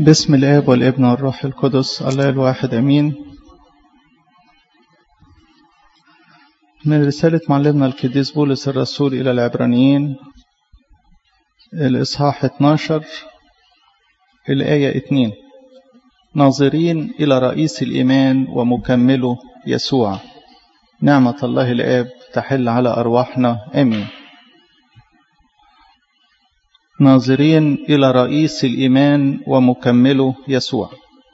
بسم الآب والابن والروح القدس الله الواحد أمين من رسالة معلمنا القديس بولس الرسول إلى العبرانيين الإصحاح 12 الآية 2 ناظرين إلى رئيس الإيمان ومكمله يسوع نعمة الله الآب تحل على أرواحنا آمين ناظرين إلى رئيس الإيمان ومكمله يسوع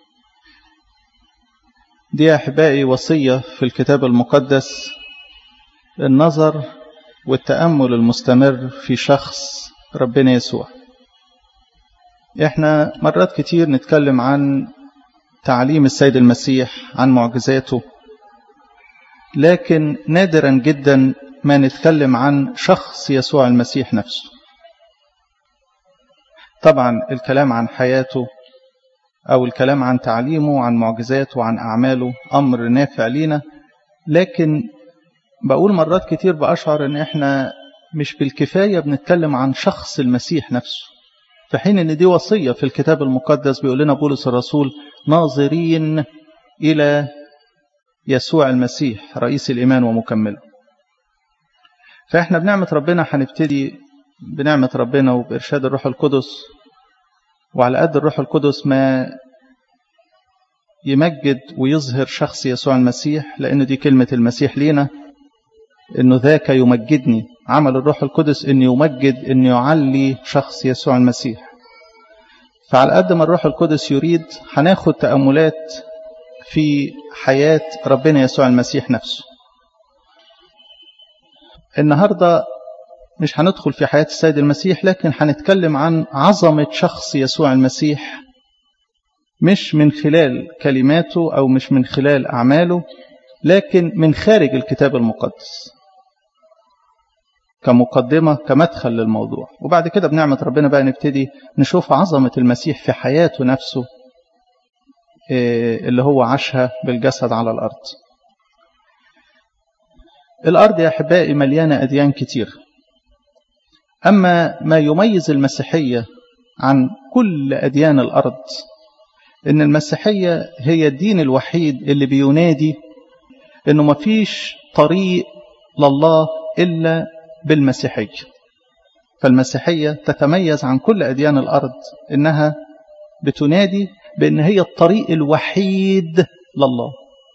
دي أحبائي وصية في الكتاب المقدس النظر والتأمل المستمر في شخص ربنا يسوع احنا مرات كتير نتكلم عن تعليم السيد المسيح عن معجزاته لكن نادرا جدا ما نتكلم عن شخص يسوع المسيح نفسه طبعا الكلام عن حياته أو الكلام عن تعليمه وعن معجزاته وعن أعماله أمر نافع لينا لكن بقول مرات كتير بأشعر إن إحنا مش بالكفاية بنتكلم عن شخص المسيح نفسه في حين إن دي وصية في الكتاب المقدس بيقول لنا بولس الرسول ناظرين إلى يسوع المسيح رئيس الإيمان ومكمله فإحنا بنعمة ربنا هنبتدي بنعمة ربنا وبإرشاد الروح القدس وعلى قد الروح القدس ما يمجد ويظهر شخص يسوع المسيح لأن دي كلمة المسيح لينا إنه ذاك يمجدني عمل الروح القدس إن يمجد إن يعلي شخص يسوع المسيح فعلى قد ما الروح القدس يريد هناخد تأملات في حياة ربنا يسوع المسيح نفسه النهارده مش هندخل في حياة السيد المسيح لكن هنتكلم عن عظمة شخص يسوع المسيح مش من خلال كلماته أو مش من خلال أعماله لكن من خارج الكتاب المقدس كمقدمة كمدخل للموضوع وبعد كده بنعمة ربنا بقى نبتدي نشوف عظمة المسيح في حياته نفسه اللي هو عاشها بالجسد على الأرض الأرض يا أحبائي مليانة أديان كتير أما ما يميز المسيحية عن كل أديان الأرض إن المسيحية هي الدين الوحيد اللي بينادي إنه مفيش طريق لله إلا بالمسيحية فالمسيحية تتميز عن كل أديان الأرض إنها بتنادي بأن هي الطريق الوحيد لله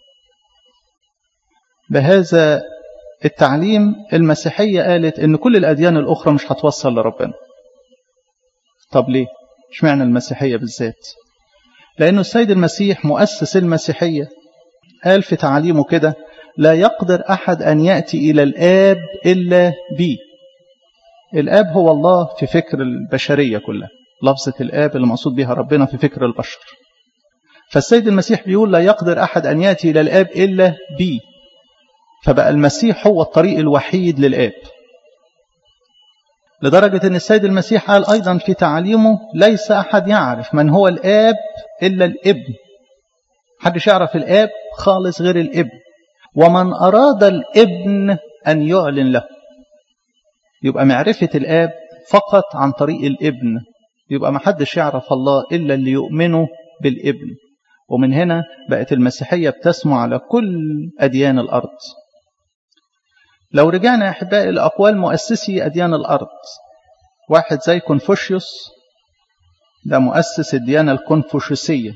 بهذا التعليم المسيحية قالت ان كل الأديان الأخرى مش هتوصل لربنا طب ليه؟ اشمعنى المسيحية بالذات؟ لأنه السيد المسيح مؤسس المسيحية قال في تعليمه كده لا يقدر أحد أن يأتي إلى الآب إلا بي الآب هو الله في فكر البشرية كلها لفظة الآب اللي مقصود بها ربنا في فكر البشر فالسيد المسيح بيقول لا يقدر أحد أن يأتي إلى الآب إلا بي فبقى المسيح هو الطريق الوحيد للآب لدرجة أن السيد المسيح قال أيضا في تعليمه ليس أحد يعرف من هو الآب إلا الابن حدش يعرف الآب خالص غير الابن ومن أراد الابن أن يعلن له يبقى معرفة الآب فقط عن طريق الابن يبقى ما حدش يعرف الله إلا اللي يؤمنه بالابن ومن هنا بقت المسيحية بتسمو على كل أديان الأرض لو رجعنا يا أحبائي لأقوال مؤسسي أديان الأرض واحد زي كونفوشيوس ده مؤسس الديانة الكونفوشيوسية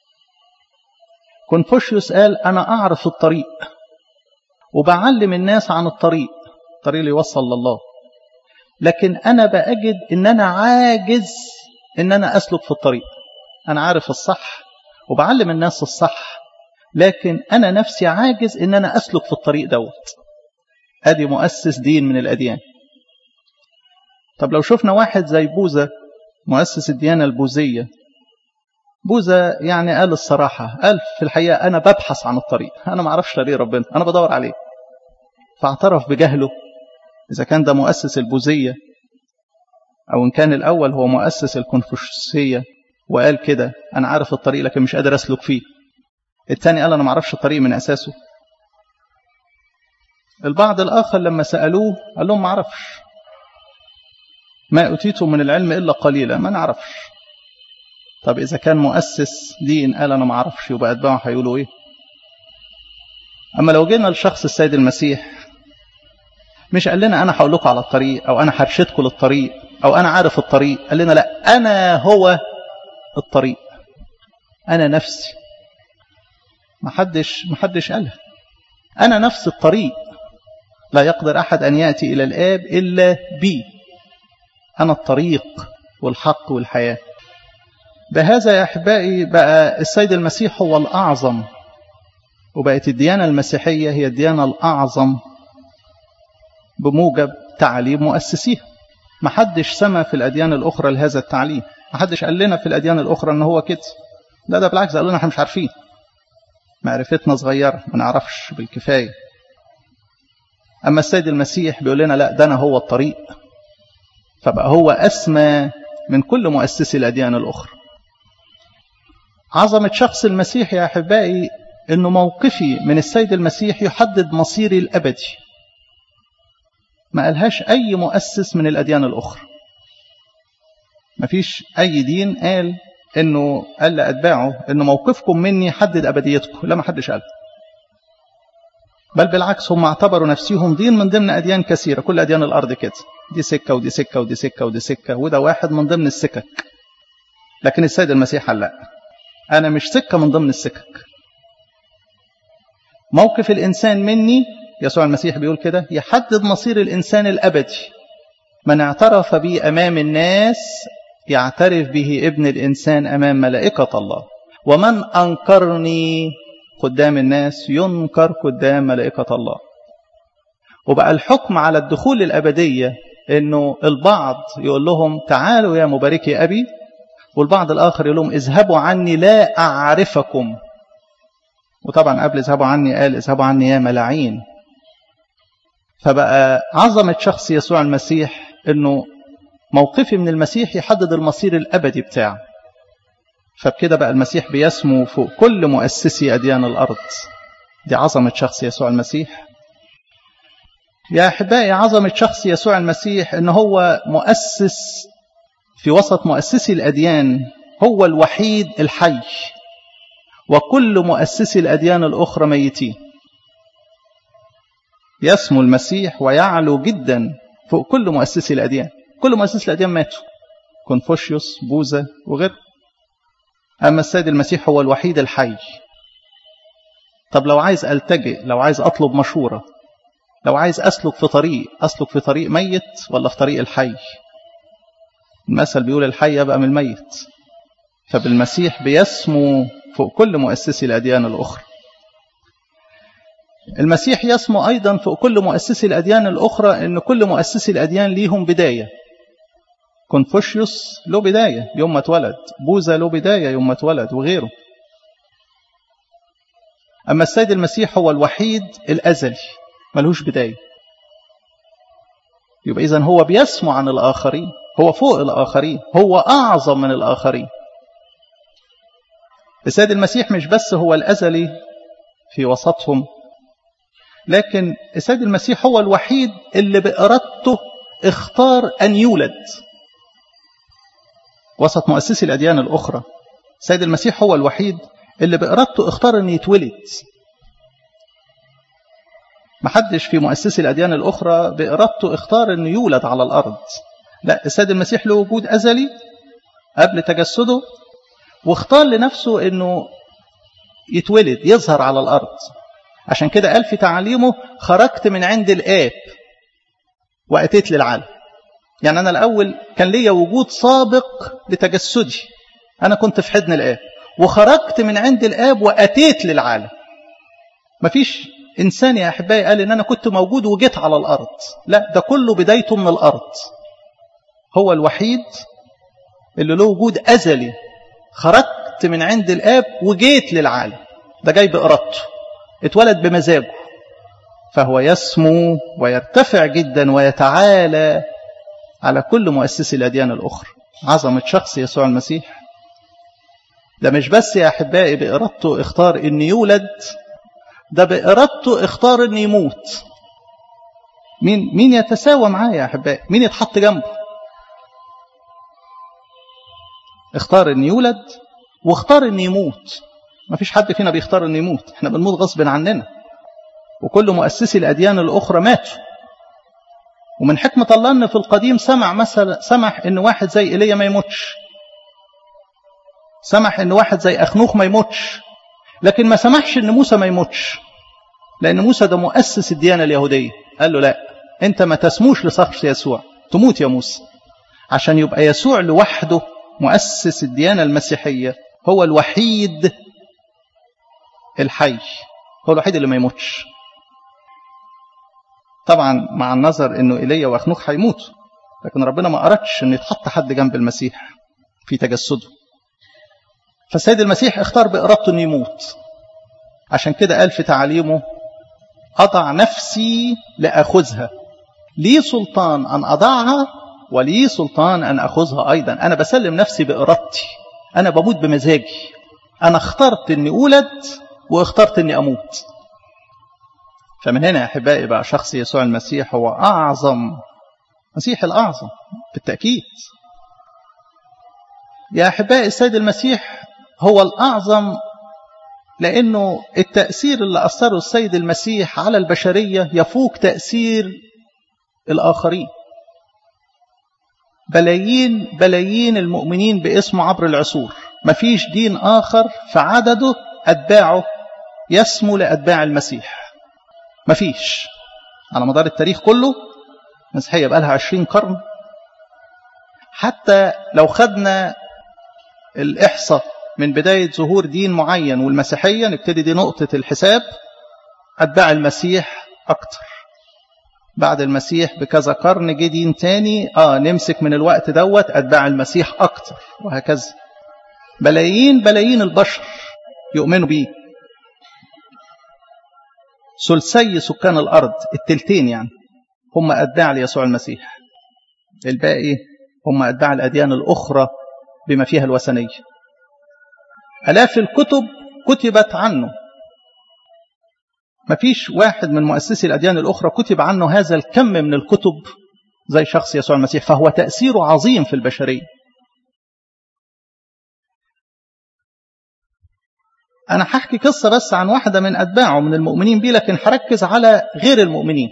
كونفوشيوس قال أنا أعرف الطريق وبعلم الناس عن الطريق الطريق اللي يوصل لله لكن أنا بأجد إن أنا عاجز إن أنا أسلك في الطريق أنا عارف الصح وبعلم الناس الصح لكن أنا نفسي عاجز إن أنا أسلك في الطريق دوت أدي مؤسس دين من الأديان طب لو شفنا واحد زي بوذا مؤسس الديانة البوذية بوذا يعني قال الصراحة قال في الحقيقة أنا ببحث عن الطريق أنا ما أعرفش طريق ربنا أنا بدور عليه فاعترف بجهله إذا كان ده مؤسس البوذية أو إن كان الأول هو مؤسس الكونفوشيوسية وقال كده أنا عارف الطريق لكن مش قادر أسلك فيه الثاني قال أنا ما أعرفش الطريق من أساسه البعض الآخر لما سألوه قال لهم ما أعرفش ما أتيتم من العلم إلا قليلا ما نعرفش طب إذا كان مؤسس دين قال أنا ما أعرفش يبقى أتباعه هيقولوا إيه أما لو جينا لشخص السيد المسيح مش قال لنا أنا هقول لكم على الطريق أو أنا هرشدكم للطريق أو أنا عارف الطريق قال لنا لا أنا هو الطريق أنا نفسي محدش محدش قالها أنا نفس الطريق لا يقدر أحد أن يأتي إلى الآب إلا بي أنا الطريق والحق والحياة بهذا يا أحبائي بقى السيد المسيح هو الأعظم وبقت الديانة المسيحية هي الديانة الأعظم بموجب تعليم مؤسسيها محدش سمى في الأديان الأخرى لهذا التعليم محدش قال لنا في الأديان الأخرى أن هو كده لا ده بالعكس قالوا لنا احنا مش عارفين معرفتنا صغيرة ما نعرفش بالكفاية أما السيد المسيح بيقول لنا لا ده أنا هو الطريق فبقى هو أسمى من كل مؤسسي الأديان الأخرى عظمة شخص المسيح يا أحبائي أنه موقفي من السيد المسيح يحدد مصيري الأبدي ما قالهاش أي مؤسس من الأديان الأخرى ما فيش أي دين قال أنه قال لأتباعه أنه موقفكم مني حدد أبديتكم لا ما حدش قال بل بالعكس هم اعتبروا نفسهم دين من ضمن أديان كثيرة كل أديان الأرض كده دي سكة ودي سكة ودي سكة ودي سكة وده واحد من ضمن السكك لكن السيد المسيح قال لا أنا مش سكة من ضمن السكك موقف الإنسان مني يسوع المسيح بيقول كده يحدد مصير الإنسان الأبدي من اعترف بي أمام الناس يعترف به ابن الإنسان أمام ملائكة الله ومن أنكرني قدام الناس ينكر قدام ملائكة الله وبقى الحكم على الدخول الأبدية أنه البعض يقول لهم تعالوا يا مباركي أبي والبعض الآخر يقول لهم اذهبوا عني لا أعرفكم وطبعا قبل اذهبوا عني قال اذهبوا عني يا ملاعين فبقى عظمة شخص يسوع المسيح أنه موقفي من المسيح يحدد المصير الأبدي بتاعه فبكده بقى المسيح بيسمو فوق كل مؤسسي أديان الأرض دي عظمة شخص يسوع المسيح يا أحبائي عظمة شخص يسوع المسيح أنه هو مؤسس في وسط مؤسسي الأديان هو الوحيد الحي وكل مؤسسي الأديان الأخرى ميتين يسمو المسيح ويعلو جدا فوق كل مؤسسي الأديان كل مؤسسي الأديان ماتوا كونفوشيوس بوذا وغيره أما السيد المسيح هو الوحيد الحي طب لو عايز ألتجئ لو عايز أطلب مشورة لو عايز أسلك في طريق أسلك في طريق ميت ولا في طريق الحي المثل بيقول الحي يبقى من الميت فبالمسيح بيسمو فوق كل مؤسسي الأديان الأخرى المسيح يسمو أيضا فوق كل مؤسسي الأديان الأخرى أن كل مؤسسي الأديان ليهم بداية كونفوشيوس له بداية يوم ما اتولد بوذا له بداية يوم ما اتولد وغيره أما السيد المسيح هو الوحيد الأزلي ملهوش بداية يبقى إذن هو بيسمو عن الآخرين هو فوق الآخرين هو أعظم من الآخرين السيد المسيح مش بس هو الأزلي في وسطهم لكن السيد المسيح هو الوحيد اللي بإرادته اختار أن يولد وسط مؤسسي الأديان الأخرى السيد المسيح هو الوحيد اللي بإرادته اختار أن يتولد محدش في مؤسسي الأديان الأخرى بإرادته اختار أن يولد على الأرض لا السيد المسيح له وجود أزلي قبل تجسده واختار لنفسه أنه يتولد يظهر على الأرض عشان كده قال في تعاليمه خرجت من عند الآب وأتيت للعالم يعني أنا الأول كان ليا وجود سابق لتجسدي أنا كنت في حضن الآب وخرجت من عند الآب وأتيت للعالم مفيش إنسان يا أحبائي قال إن أنا كنت موجود وجيت على الأرض لا ده كله بدايته من الأرض هو الوحيد اللي له وجود أزلي خرجت من عند الآب وجيت للعالم ده جاي بإرادته اتولد بمزاجه فهو يسمو ويرتفع جدا ويتعالى على كل مؤسسي الأديان الأخرى عظمة شخص يسوع المسيح ده مش بس يا أحبائي بإرادته اختار أن يولد ده بإرادته اختار أن يموت مين مين يتساوى معاه يا أحبائي مين يتحط جنبه اختار ان يولد واختار ان يموت ما فيش حد فينا بيختار ان يموت احنا بنموت غصب عننا وكل مؤسسي الاديان الاخرى ماتوا ومن حكمة الله ان في القديم سمع مثلا سمح ان واحد زي ايليا ما يموتش سمح ان واحد زي اخنوخ ما يموتش لكن ما سمحش ان موسى ما يموتش لان موسى ده مؤسس الديانة اليهودية قال له لا انت ما تسموش لشخص يسوع تموت يا موسى عشان يبقى يسوع لوحده مؤسس الديانة المسيحية هو الوحيد الحي هو الوحيد اللي ما يموتش طبعا مع النظر انه ايليا واخنوخ هيموتوا لكن ربنا ما اردش ان يتحط حد جنب المسيح في تجسده فالسيد المسيح اختار بارادته انه يموت عشان كده قال في تعاليمه اضع نفسي لاخذها لي سلطان ان اضعها ولي سلطان ان اخذها ايضا انا بسلم نفسي بارادتي انا بموت بمزاجي انا اخترت اني اولد واخترت اني اموت فمن هنا يا احبائي بقى شخص يسوع المسيح هو اعظم مسيح الاعظم بالتاكيد يا احبائي السيد المسيح هو الاعظم لانه التاثير اللي اثره السيد المسيح على البشريه يفوق تاثير الاخرين بلايين بلايين المؤمنين باسمه عبر العصور مفيش دين اخر في عدده اتباعه يسمو لاتباع المسيح مفيش على مدار التاريخ كله المسيحية بقى لها 20 قرن حتى لو خدنا الإحصاء من بداية ظهور دين معين والمسيحية نبتدي دي نقطة الحساب أتباع المسيح أكتر بعد المسيح بكذا قرن جه دين تاني آه نمسك من الوقت دوت أتباع المسيح أكتر وهكذا بلايين بلايين البشر يؤمنوا بيه ثلثي سكان الأرض التلتين يعني هم أتباع ليسوع المسيح الباقي هم أتباع الأديان الأخرى بما فيها الوثنية ألاف الكتب كتبت عنه ما فيش واحد من مؤسسي الأديان الأخرى كتب عنه هذا الكم من الكتب زي شخص يسوع المسيح فهو تأثيره عظيم في البشرية أنا هحكي قصة بس عن واحدة من أتباعه من المؤمنين بيه لكن هركز على غير المؤمنين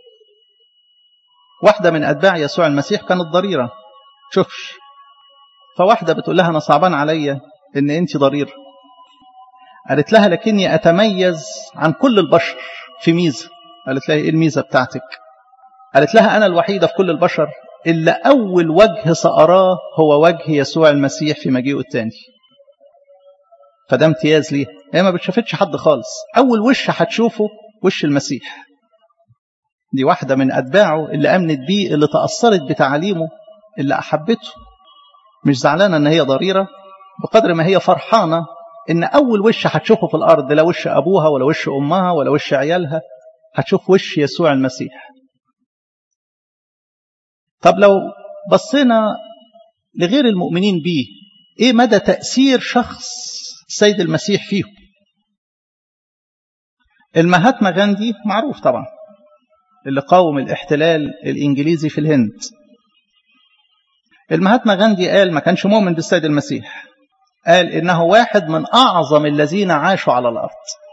واحدة من أتباع يسوع المسيح كانت ضريرة شوفش فواحدة بتقول لها أنا صعبان عليا إن أنت ضريرة قالت لها لكني أتميز عن كل البشر في ميزة قالت لها إيه الميزة بتاعتك قالت لها أنا الوحيدة في كل البشر إلا أول وجه سأراه هو وجه يسوع المسيح في مجيئه الثاني فده امتياز ليه هي ما بتشافتش حد خالص أول وش هتشوفه وش المسيح دي واحدة من أتباعه اللي أمنت بيه اللي تأثرت بتعاليمه اللي أحبته مش زعلانة إن هي ضريرة بقدر ما هي فرحانة إن أول وش هتشوفه في الأرض لا وش أبوها ولا وش أمها ولا وش عيالها هتشوف وش يسوع المسيح طب لو بصينا لغير المؤمنين بيه إيه مدى تأثير شخص السيد المسيح فيهم المهاتما غاندي معروف طبعا اللي قاوم الاحتلال الإنجليزي في الهند المهاتما غاندي قال ما كانش مؤمن بالسيد المسيح قال إنه واحد من أعظم الذين عاشوا على الأرض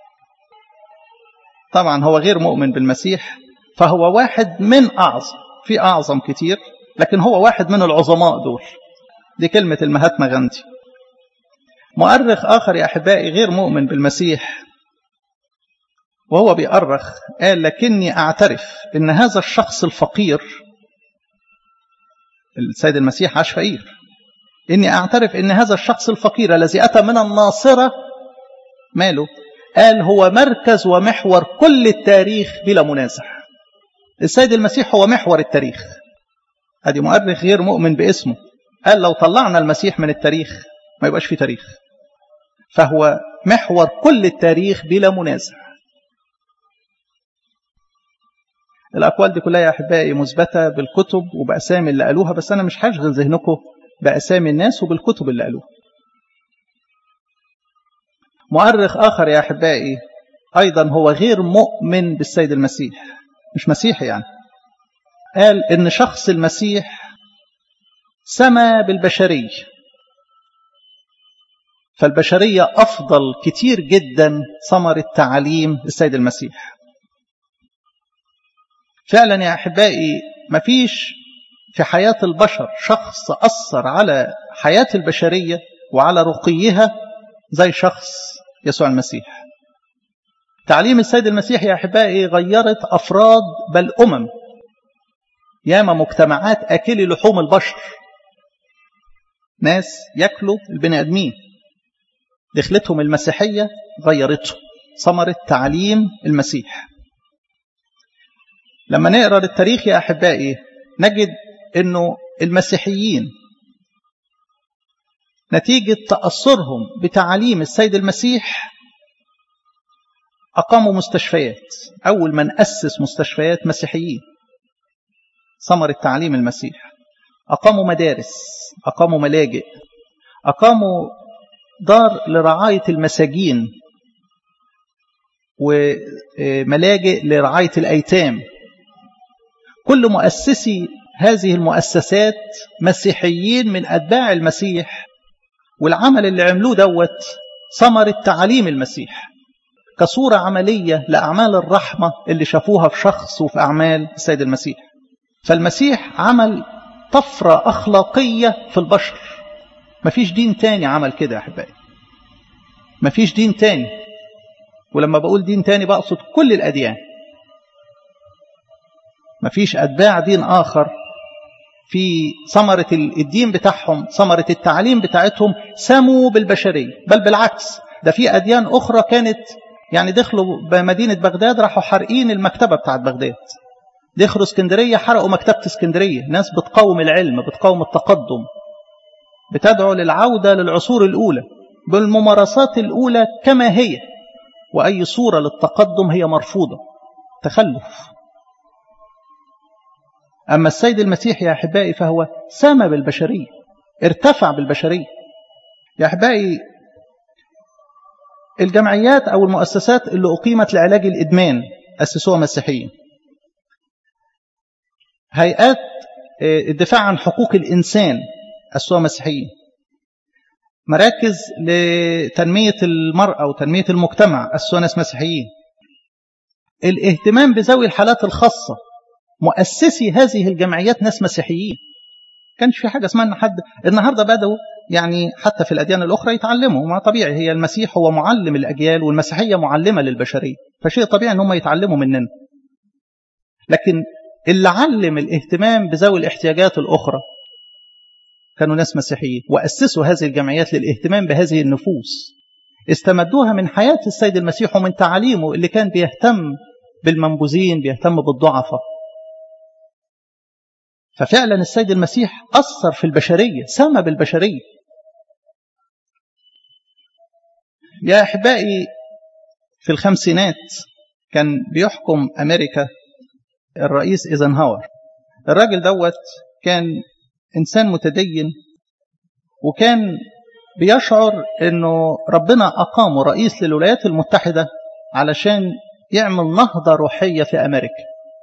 طبعا هو غير مؤمن بالمسيح فهو واحد من أعظم في أعظم كتير لكن هو واحد من العظماء دول دي كلمة المهاتما غاندي مؤرخ آخر يا أحبائي غير مؤمن بالمسيح وهو بيأرخ قال لكني أعترف إن هذا الشخص الفقير السيد المسيح عاش فقير إني أعترف إن هذا الشخص الفقير الذي أتى من الناصرة ماله قال هو مركز ومحور كل التاريخ بلا منازع السيد المسيح هو محور التاريخ ادي مؤرخ غير مؤمن باسمه قال لو طلعنا المسيح من التاريخ ما يبقاش في تاريخ فهو محور كل التاريخ بلا منازع الأقوال دي كلها يا أحبائي مثبتة بالكتب وبأسامي اللي قالوها بس أنا مش هشغل ذهنكم بأسامي الناس وبالكتب اللي قالوها مؤرخ آخر يا أحبائي أيضا هو غير مؤمن بالسيد المسيح مش مسيحي يعني قال إن شخص المسيح سما بالبشرية فالبشرية أفضل كتير جدا ثمرة تعاليم السيد المسيح فعلا يا أحبائي مفيش في حياة البشر شخص أثر على حياة البشرية وعلى رقيها زي شخص يسوع المسيح تعليم السيد المسيح يا أحبائي غيرت أفراد بل أمم ياما مجتمعات أكلي لحوم البشر ناس ياكلوا البني آدمين دخلتهم المسيحية غيرتهم ثمرة تعليم المسيح لما نقرأ التاريخ يا أحبائي نجد أنه المسيحيين نتيجة تأثرهم بتعاليم السيد المسيح أقاموا مستشفيات أول من أسس مستشفيات مسيحيين ثمرة تعليم المسيح أقاموا مدارس أقاموا ملاجئ أقاموا دار لرعاية المساجين وملاجئ لرعاية الأيتام كل مؤسسي هذه المؤسسات مسيحيين من أتباع المسيح والعمل اللي عملوه دوت ثمرة تعاليم المسيح كصورة عملية لأعمال الرحمة اللي شافوها في شخص وفي أعمال السيد المسيح فالمسيح عمل طفرة أخلاقية في البشر مفيش دين تاني عمل كده يا أحبائي مفيش دين تاني ولما بقول دين تاني بقصد كل الأديان مفيش أتباع دين آخر في ثمرة الدين بتاعهم ثمرة التعليم بتاعتهم سموا بالبشرية بل بالعكس ده في أديان أخرى كانت يعني دخلوا بمدينة بغداد راحوا حارقين المكتبة بتاعت بغداد دخلوا اسكندرية حرقوا مكتبة اسكندرية ناس بتقاوم العلم بتقاوم التقدم بتدعو للعودة للعصور الأولى بالممارسات الأولى كما هي وأي صورة للتقدم هي مرفوضة تخلف أما السيد المسيح يا أحبائي فهو سام بالبشرية ارتفع بالبشرية يا أحبائي الجمعيات أو المؤسسات اللي أقيمت لعلاج الإدمان أسسوها مسيحيين هيئات الدفاع عن حقوق الإنسان أسسوها مسيحيين مراكز لتنمية المرأة وتنمية المجتمع أسسوها ناس مسيحيين الاهتمام بذوي الحالات الخاصة مؤسسي هذه الجمعيات ناس مسيحيين كانش في حاجة اسمها ان حد النهاردة بدأوا يعني حتى في الأديان الأخرى يتعلموا ما طبيعي هي المسيح هو معلم الأجيال والمسيحية معلمة للبشرية فشيء طبيعي ان هم يتعلموا مننا لكن اللي علم الاهتمام بذوي الاحتياجات الأخرى كانوا ناس مسيحيين وأسسوا هذه الجمعيات للاهتمام بهذه النفوس استمدوها من حياة السيد المسيح ومن تعاليمه اللي كان بيهتم بالمنبوذين بيهتم بالضعفاء ففعلا السيد المسيح أثر في البشرية سمى بالبشرية يا أحبائي في الخمسينات كان بيحكم أمريكا الرئيس إيزنهاور الراجل دوت كان إنسان متدين وكان بيشعر أنه ربنا أقامه رئيس للولايات المتحدة علشان يعمل نهضة روحية في أمريكا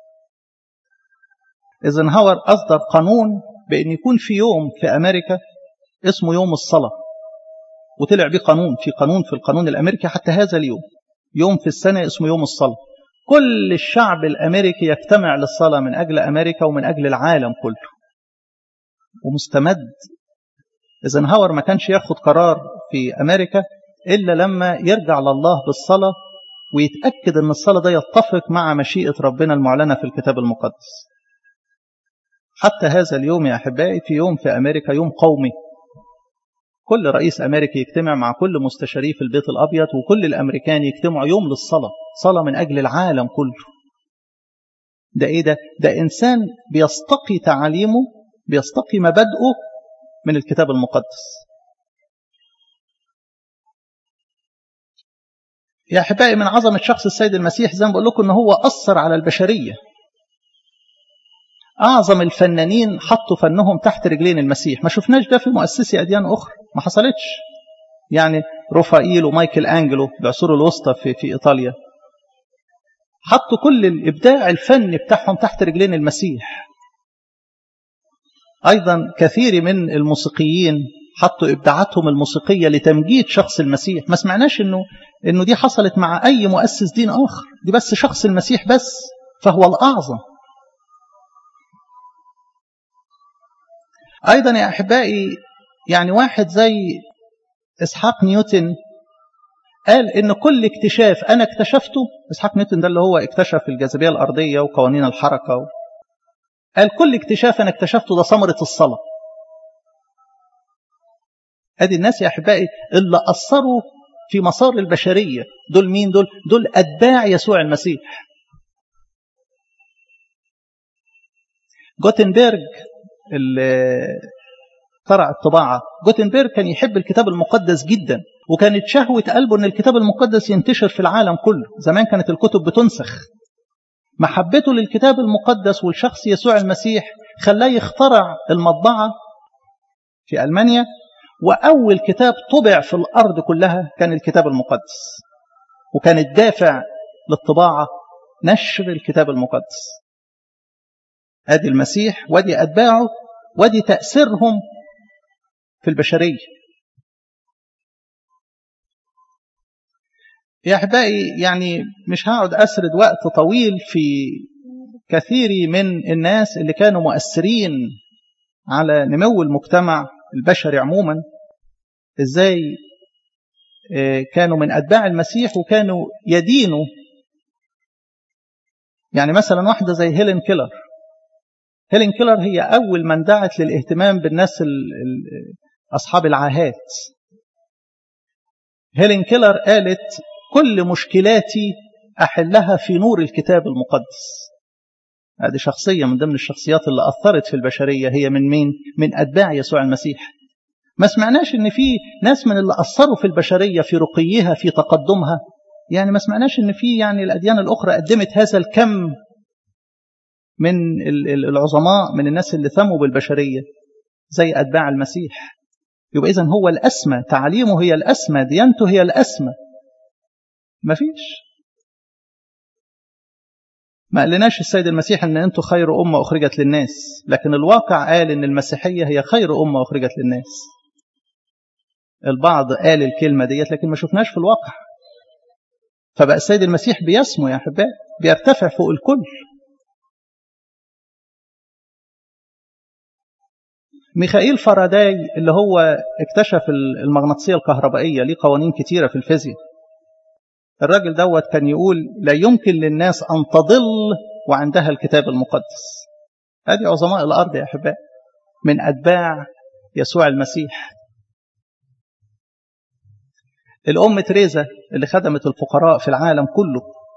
ايزنهاور أصدر قانون بأن يكون في يوم في أمريكا اسمه يوم الصلاة وطلع بيه قانون في قانون في القانون الأمريكي حتى هذا اليوم يوم في السنة اسمه يوم الصلاة كل الشعب الأمريكي يجتمع للصلاة من أجل أمريكا ومن أجل العالم كله ومستمد ايزنهاور ما كانش ياخد قرار في أمريكا إلا لما يرجع لله بالصلاة ويتأكد أن الصلاة ده يتفق مع مشيئة ربنا المعلنة في الكتاب المقدس حتى هذا اليوم يا أحبائي في يوم في أمريكا يوم قومي كل رئيس أمريكي يجتمع مع كل مستشاريه في البيت الأبيض وكل الأمريكان يجتمعوا يوم للصلاة صلاة من أجل العالم كله ده إيه ده؟ ده إنسان بيستقي تعاليمه بيستقي مبادئه من الكتاب المقدس يا أحبائي من عظمة شخص السيد المسيح زي ما بقول لكم إن هو أثر على البشرية أعظم الفنانين حطوا فنهم تحت رجلين المسيح ما شفناش ده في مؤسسي أديان أخرى ما حصلتش يعني رفائيل ومايكل أنجلو العصور الوسطى في, في إيطاليا حطوا كل الإبداع الفني بتاعهم تحت رجلين المسيح أيضا كثير من الموسيقيين حطوا إبداعاتهم الموسيقية لتمجيد شخص المسيح ما سمعناش إنه إنه دي حصلت مع أي مؤسس دين آخر دي بس شخص المسيح بس فهو الأعظم أيضا يا أحبائي يعني واحد زي إسحاق نيوتن قال إن كل اكتشاف أنا اكتشفته إسحاق نيوتن ده اللي هو اكتشف الجاذبية الأرضية وقوانين الحركة و... قال كل اكتشاف أنا اكتشفته ده ثمرة الصلاة ادي الناس يا احبائي اللي اثروا في مسار البشريه دول مين دول دول اتباع يسوع المسيح جوتنبرج اللي اخترع الطباعه جوتنبرج كان يحب الكتاب المقدس جدا وكانت شهوه قلبه ان الكتاب المقدس ينتشر في العالم كله زمان كانت الكتب بتنسخ محبته للكتاب المقدس والشخص يسوع المسيح خلاه يخترع المطبعه في المانيا وأول كتاب طبع في الأرض كلها كان الكتاب المقدس وكان الدافع للطباعة نشر الكتاب المقدس أدي المسيح ودي أتباعه ودي تأثيرهم في البشرية يا أحبائي يعني مش هقعد أسرد وقت طويل في كثير من الناس اللي كانوا مؤثرين على نمو المجتمع البشري عموما ازاي كانوا من اتباع المسيح وكانوا يدينوا يعني مثلا واحده زي هيلين كيلر هيلين كيلر هي اول من دعت للاهتمام بالناس اصحاب العاهات هيلين كيلر قالت كل مشكلاتي احلها في نور الكتاب المقدس هذه شخصيه من ضمن الشخصيات اللي اثرت في البشريه هي من مين من اتباع يسوع المسيح ما سمعناش ان في ناس من اللي اثروا في البشريه في رقيها في تقدمها يعني ما سمعناش ان في يعني الاديان الاخرى قدمت هذا الكم من العظماء من الناس اللي ثموا بالبشريه زي اتباع المسيح يبقى اذا هو الاسمى تعاليمه هي الاسمى ديانته هي الاسمى ما فيش ما قالناش السيد المسيح ان انتم خير امه اخرجت للناس لكن الواقع قال ان المسيحيه هي خير امه اخرجت للناس البعض قال الكلمة ديت لكن ما شفناش في الواقع فبقى السيد المسيح بيسمو يا أحباء بيرتفع فوق الكل ميخائيل فاراداي اللي هو اكتشف المغناطيسية الكهربائية ليه قوانين كتيرة في الفيزياء الراجل دوت كان يقول لا يمكن للناس أن تضل وعندها الكتاب المقدس هذه عظماء الأرض يا أحباء من أتباع يسوع المسيح الأم تريزا اللي خدمت الفقراء في العالم كله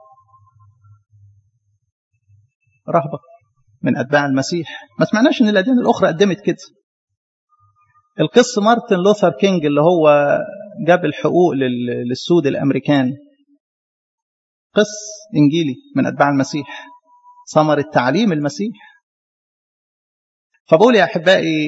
رهبة من أتباع المسيح ما سمعناش إن الأديان الأخرى قدمت كده القس مارتن لوثر كينج اللي هو جاب الحقوق للسود الأمريكان قس إنجيلي من أتباع المسيح ثمر التعليم المسيح فبقول يا أحبائي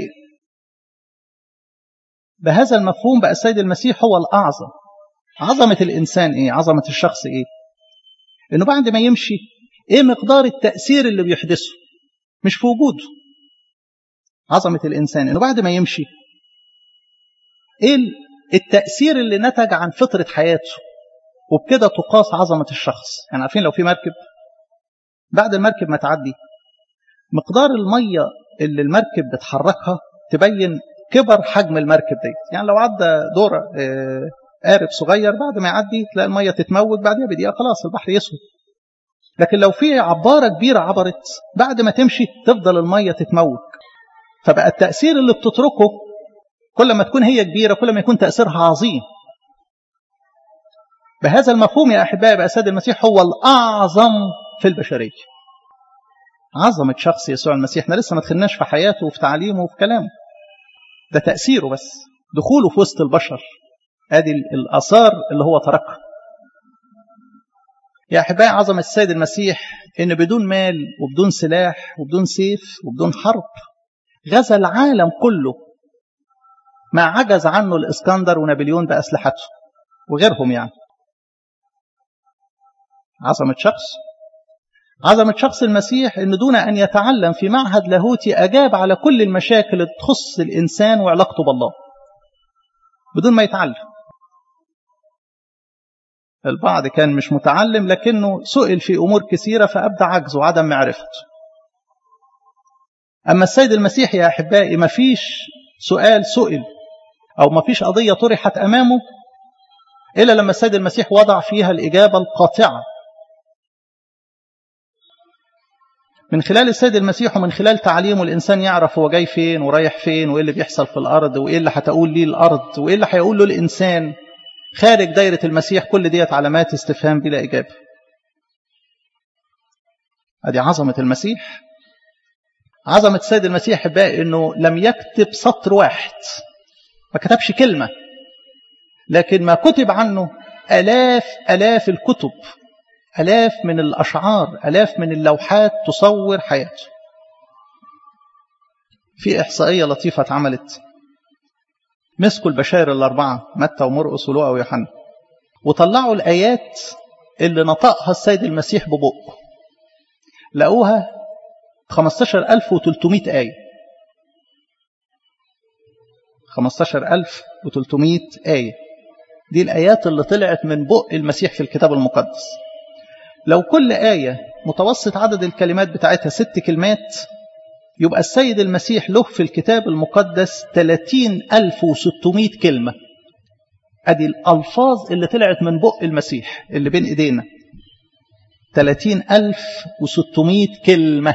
بهذا المفهوم بقى السيد المسيح هو الأعظم عظمة الإنسان إيه عظمة الشخص إيه إنه بعد ما يمشي إيه مقدار التأثير اللي بيحدثه مش في وجوده عظمة الإنسان إنه بعد ما يمشي إيه التأثير اللي نتج عن فترة حياته وبكده تقاس عظمة الشخص يعني عارفين لو في مركب بعد المركب ما تعدي مقدار المية اللي المركب بتحركها تبين كبر حجم المركب دي يعني لو عدى دورة قارب صغير بعد ما يعدي تلاقي المية تتموج بعدها بدقيقة خلاص البحر يسود لكن لو في عبارة كبيرة عبرت بعد ما تمشي تفضل المية تتموج فبقى التأثير اللي بتتركه كل ما تكون هي كبيرة كل ما يكون تأثيرها عظيم بهذا المفهوم يا أحبائي بقى سيد المسيح هو الأعظم في البشرية عظمة شخص يسوع المسيح احنا لسه ما دخلناش في حياته وفي تعليمه وفي كلامه ده تأثيره بس دخوله في وسط البشر ادي الآثار اللي هو تركها يا أحبائي عظمة السيد المسيح إن بدون مال وبدون سلاح وبدون سيف وبدون حرب غزا العالم كله ما عجز عنه الإسكندر ونابليون بأسلحته وغيرهم يعني عظمة شخص عظمة شخص المسيح أن دون أن يتعلم في معهد لاهوتي أجاب على كل المشاكل اللي تخص الإنسان وعلاقته بالله بدون ما يتعلم البعض كان مش متعلم لكنه سئل في أمور كثيرة فأبدى عجزه وعدم معرفته أما السيد المسيح يا أحبائي ما فيش سؤال سئل أو ما فيش قضية طرحت أمامه إلا لما السيد المسيح وضع فيها الإجابة القاطعة من خلال السيد المسيح ومن خلال تعليمه الإنسان يعرف هو جاي فين ورايح فين وإيه اللي بيحصل في الأرض وإيه اللي هتقول ليه الأرض وإيه اللي هيقول له الإنسان خارج دايرة المسيح كل ديت علامات استفهام بلا إجابة أدي عظمة المسيح عظمة السيد المسيح بقى إنه لم يكتب سطر واحد ما كتبش كلمة لكن ما كتب عنه ألاف ألاف الكتب ألاف من الأشعار ألاف من اللوحات تصور حياته في إحصائية لطيفة اتعملت مسكوا البشائر الأربعة متى ومرقس ولوقا ويوحنا وطلعوا الآيات اللي نطقها السيد المسيح ببقه لقوها 15300 آية 15300 آية دي الآيات اللي طلعت من بق المسيح في الكتاب المقدس لو كل آية متوسط عدد الكلمات بتاعتها ست كلمات يبقى السيد المسيح له في الكتاب المقدس 30600 كلمة أدي الألفاظ اللي طلعت من بق المسيح اللي بين إيدينا 30600 كلمة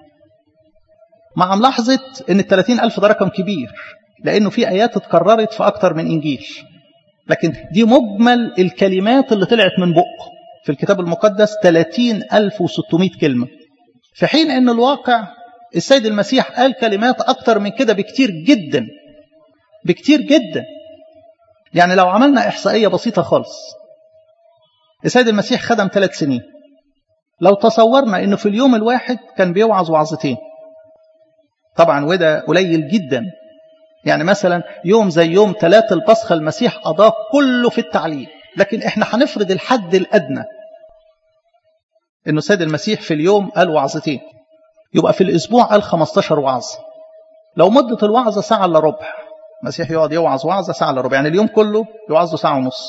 مع ملاحظة أن ال 30000 ده رقم كبير لأنه في آيات اتكررت في أكتر من إنجيل لكن دي مجمل الكلمات اللي طلعت من بقه في الكتاب المقدس 30600 كلمة في حين أن الواقع السيد المسيح قال كلمات أكتر من كده بكتير جدا بكتير جدا يعني لو عملنا إحصائية بسيطة خالص السيد المسيح خدم ثلاث سنين لو تصورنا أنه في اليوم الواحد كان بيوعظ وعظتين طبعا وده قليل جدا يعني مثلا يوم زي يوم ثلاثة البصخة المسيح قضاه كله في التعليم لكن احنا هنفرض الحد الأدنى انه سيد المسيح في اليوم قال وعظتين يبقى في الأسبوع قال 15 وعظ لو مدة الوعظة ساعة إلا ربع المسيح يقعد يوعظ وعظة ساعة إلا ربع يعني اليوم كله يوعظ له ساعة ونص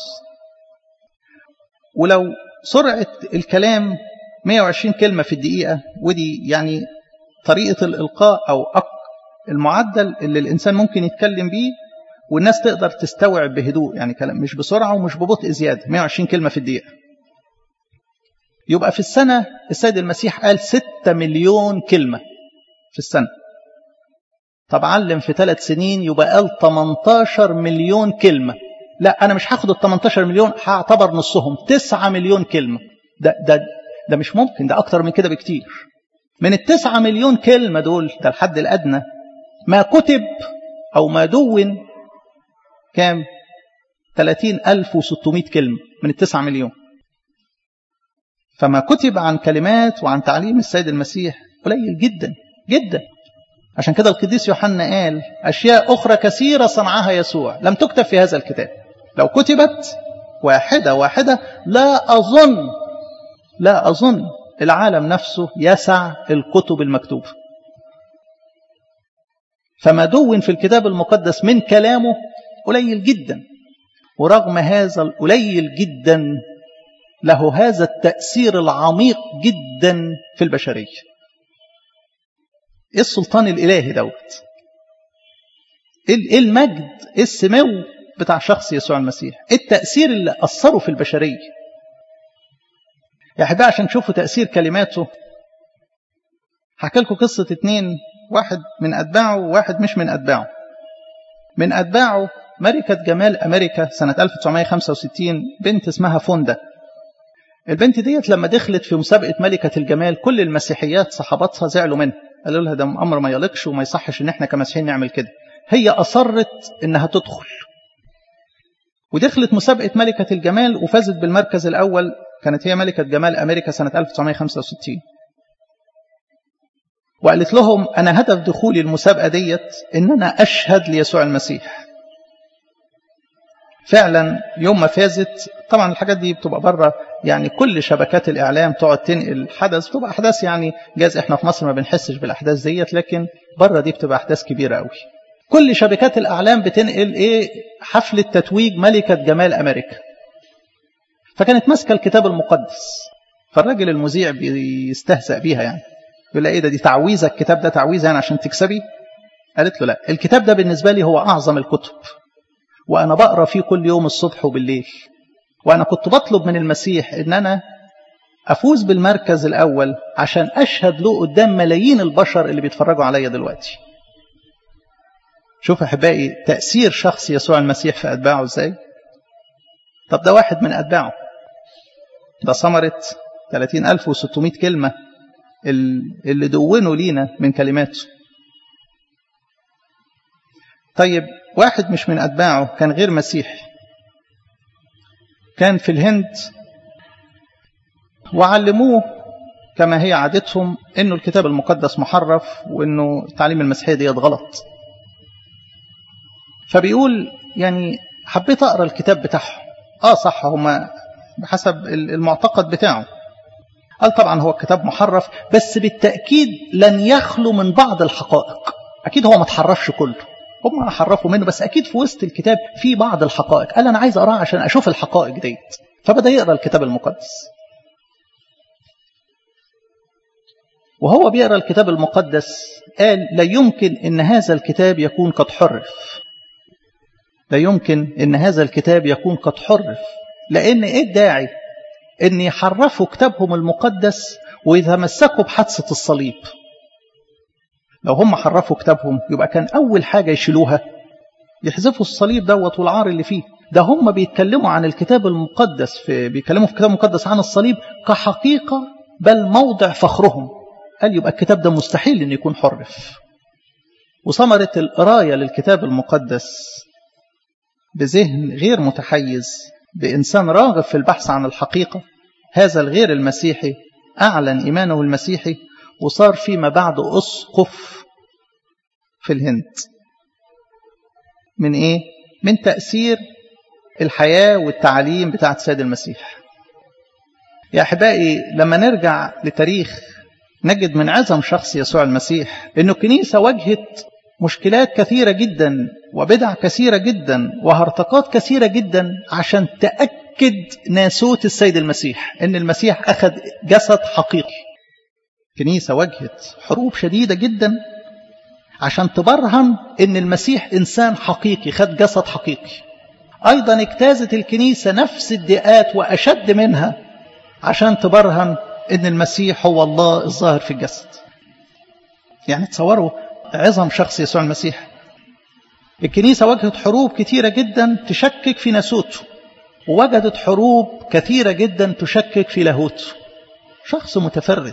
ولو سرعة الكلام 120 كلمة في الدقيقة ودي يعني طريقة الإلقاء أو المعدل اللي الإنسان ممكن يتكلم بيه والناس تقدر تستوعب بهدوء يعني كلام مش بسرعة ومش ببطء زيادة 120 كلمة في الدقيقة يبقى في السنة السيد المسيح قال 6 مليون كلمة في السنة طب علم في ثلاث سنين يبقى قال 18 مليون كلمة لا أنا مش هاخد ال 18 مليون هعتبر نصهم 9 مليون كلمة ده, ده, ده مش ممكن ده أكتر من كده بكتير من التسعة مليون كلمة دول ده الحد الأدنى ما كتب أو ما دون كام 30600 كلمة من التسعة مليون فما كتب عن كلمات وعن تعليم السيد المسيح قليل جدا جدا عشان كده القديس يوحنا قال أشياء أخرى كثيرة صنعها يسوع لم تكتب في هذا الكتاب لو كتبت واحدة واحدة لا أظن لا أظن العالم نفسه يسع الكتب المكتوبة فما دون في الكتاب المقدس من كلامه قليل جدا ورغم هذا القليل جدا له هذا التأثير العميق جدا في البشرية ايه السلطان الإلهي دوت ايه المجد ايه السمو بتاع شخص يسوع المسيح ايه التأثير اللي أثره في البشرية يا أحبائي عشان تشوفوا تأثير كلماته هحكي لكم قصة اتنين واحد من أتباعه وواحد مش من أتباعه من أتباعه ملكة جمال أمريكا سنة 1965 بنت اسمها فوندا البنت ديت لما دخلت في مسابقة ملكة الجمال كل المسيحيات صحاباتها زعلوا منها قالوا لها ده أمر ما يليقش وما يصحش إن احنا كمسيحيين نعمل كده هي أصرت إنها تدخل ودخلت مسابقة ملكة الجمال وفازت بالمركز الأول كانت هي ملكة جمال أمريكا سنة 1965 وقالت لهم أنا هدف دخولي المسابقة ديت إن أنا أشهد ليسوع المسيح فعلا يوم ما فازت طبعا الحاجات دي بتبقى بره يعني كل شبكات الإعلام تقعد تنقل حدث بتبقى أحداث يعني جاز إحنا في مصر ما بنحسش بالأحداث ديت لكن بره دي بتبقى أحداث كبيرة قوي كل شبكات الأعلام بتنقل إيه حفلة تتويج ملكة جمال أمريكا فكانت ماسكة الكتاب المقدس فالراجل المذيع بيستهزأ بيها يعني يقول لها إيه ده دي تعويذة الكتاب ده تعويذة يعني عشان تكسبي قالت له لا الكتاب ده بالنسبة لي هو أعظم الكتب وأنا بقرأ فيه كل يوم الصبح وبالليل وأنا كنت بطلب من المسيح إن أنا أفوز بالمركز الأول عشان أشهد له قدام ملايين البشر اللي بيتفرجوا عليا دلوقتي شوف أحبائي تأثير شخص يسوع المسيح في أتباعه إزاي طب ده واحد من أتباعه ده ثمرة 30600 كلمة اللي دونوا لينا من كلماته طيب واحد مش من أتباعه كان غير مسيحي كان في الهند وعلموه كما هي عادتهم انه الكتاب المقدس محرف وانه تعليم المسيحيه ديت غلط فبيقول يعني حبيت اقرا الكتاب بتاعهم اه صح هما بحسب المعتقد بتاعه قال طبعا هو الكتاب محرف بس بالتاكيد لن يخلو من بعض الحقائق اكيد هو ما تحرفش كله هم حرفوا منه بس اكيد في وسط الكتاب في بعض الحقائق قال انا عايز اقراه عشان اشوف الحقائق ديت فبدا يقرا الكتاب المقدس وهو بيقرا الكتاب المقدس قال لا يمكن ان هذا الكتاب يكون قد حرف لا يمكن ان هذا الكتاب يكون قد حرف لان ايه الداعي ان يحرفوا كتابهم المقدس ويتمسكوا بحادثه الصليب لو هم حرفوا كتابهم يبقى كان اول حاجه يشيلوها يحذفوا الصليب دوت والعار اللي فيه ده هم بيتكلموا عن الكتاب المقدس في بيتكلموا في الكتاب المقدس عن الصليب كحقيقه بل موضع فخرهم قال يبقى الكتاب ده مستحيل ان يكون حرف وثمرة القراية للكتاب المقدس بذهن غير متحيز بإنسان راغب في البحث عن الحقيقة هذا الغير المسيحي أعلن إيمانه المسيحي وصار فيما بعد أسقف في الهند من إيه؟ من تأثير الحياة والتعليم بتاعت سيد المسيح يا أحبائي لما نرجع لتاريخ نجد من عظم شخص يسوع المسيح أنه الكنيسة واجهت مشكلات كثيرة جدا وبدع كثيرة جدا وهرطقات كثيرة جدا عشان تأكد ناسوت السيد المسيح أن المسيح أخذ جسد حقيقي كنيسة واجهت حروب شديدة جدا عشان تبرهن أن المسيح إنسان حقيقي خد جسد حقيقي أيضا اجتازت الكنيسة نفس الدئات وأشد منها عشان تبرهن ان المسيح هو الله الظاهر في الجسد يعني تصوروا عظم شخص يسوع المسيح الكنيسة واجهت حروب كثيرة جدا تشكك في ناسوته ووجدت حروب كثيرة جدا تشكك في لاهوته شخص متفرد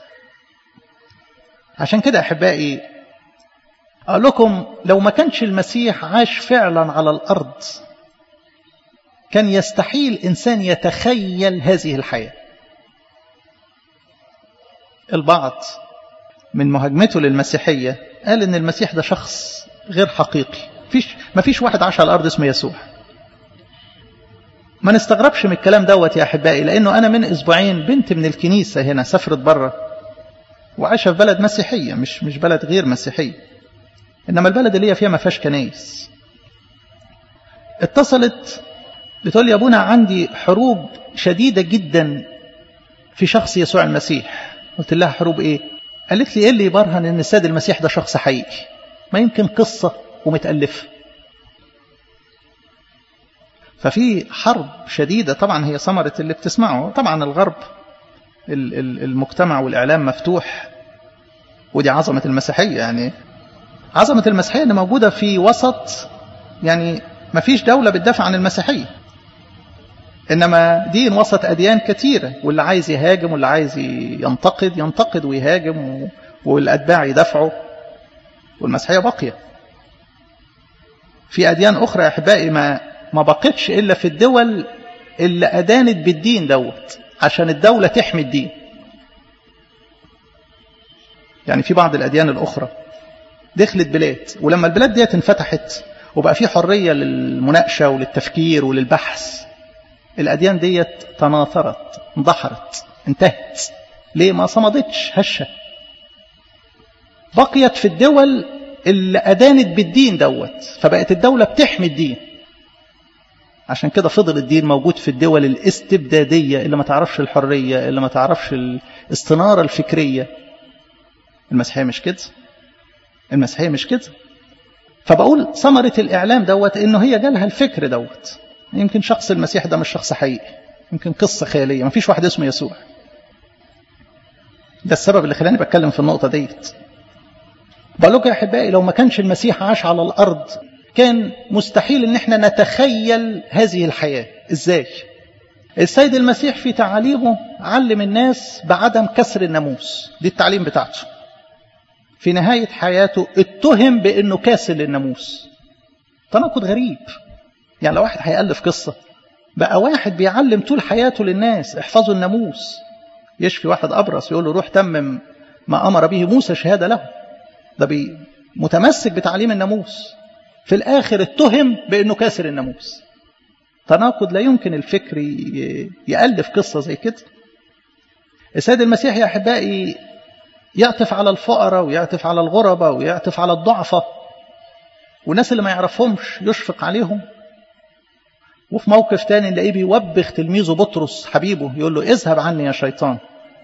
عشان كده أحبائي أقول لكم لو ما كانش المسيح عاش فعلا على الأرض كان يستحيل إنسان يتخيل هذه الحياة البعض من مهاجمته للمسيحية قال إن المسيح ده شخص غير حقيقي فيش ما فيش واحد عاش على الأرض اسمه يسوع ما نستغربش من الكلام دوت يا أحبائي لأنه أنا من أسبوعين بنت من الكنيسة هنا سافرت بره وعايشة في بلد مسيحية مش مش بلد غير مسيحية إنما البلد اللي هي فيها ما فيهاش كنايس اتصلت بتقول لي يا ابونا عندي حروب شديدة جدا في شخص يسوع المسيح قلت لها حروب ايه قالت لي ايه اللي يبرهن ان السيد المسيح ده شخص حقيقي ما يمكن قصة ومتألفة ففي حرب شديدة طبعا هي ثمرة اللي بتسمعه طبعا الغرب المجتمع والإعلام مفتوح ودي عظمة المسيحية يعني عظمة المسيحية اللي موجودة في وسط يعني ما فيش دولة بتدافع عن المسيحية إنما دين وسط أديان كثيرة واللي عايز يهاجم واللي عايز ينتقد ينتقد ويهاجم والأتباع يدافعوا والمسيحية باقية في أديان أخرى يا أحبائي ما ما بقتش إلا في الدول اللي أدانت بالدين دوت عشان الدولة تحمي الدين يعني في بعض الأديان الأخرى دخلت بلاد ولما البلاد ديت انفتحت وبقى في حرية للمناقشة وللتفكير وللبحث الأديان ديت تناثرت اندحرت انتهت ليه ما صمدتش هشة بقيت في الدول اللي أدانت بالدين دوت فبقت الدولة بتحمي الدين عشان كده فضل الدين موجود في الدول الاستبدادية اللي ما تعرفش الحرية اللي ما تعرفش الاستنارة الفكرية المسيحية مش كده المسيحية مش كده فبقول ثمرة الإعلام دوت إنه هي جالها الفكر دوت يمكن شخص المسيح ده مش شخص حقيقي يمكن قصة خيالية ما فيش واحد اسمه يسوع ده السبب اللي خلاني بتكلم في النقطة ديت بقول لكم يا أحبائي لو ما كانش المسيح عاش على الأرض كان مستحيل ان احنا نتخيل هذه الحياة ازاي السيد المسيح في تعاليمه علم الناس بعدم كسر الناموس دي التعليم بتاعته في نهاية حياته اتهم بانه كاسر للناموس تناقض غريب يعني لو واحد هيألف قصة بقى واحد بيعلم طول حياته للناس احفظوا الناموس يشفي واحد أبرص يقول له روح تمم ما أمر به موسى شهادة له ده بي متمسك بتعليم الناموس في الآخر اتهم بأنه كاسر الناموس تناقض لا يمكن الفكر يألف قصة زي كده السيد المسيح يا أحبائي يعطف على الفقراء ويعطف على الغرباء ويعطف على الضعفاء والناس اللي ما يعرفهمش يشفق عليهم وفي موقف تاني نلاقيه بيوبخ تلميذه بطرس حبيبه يقول له اذهب عني يا شيطان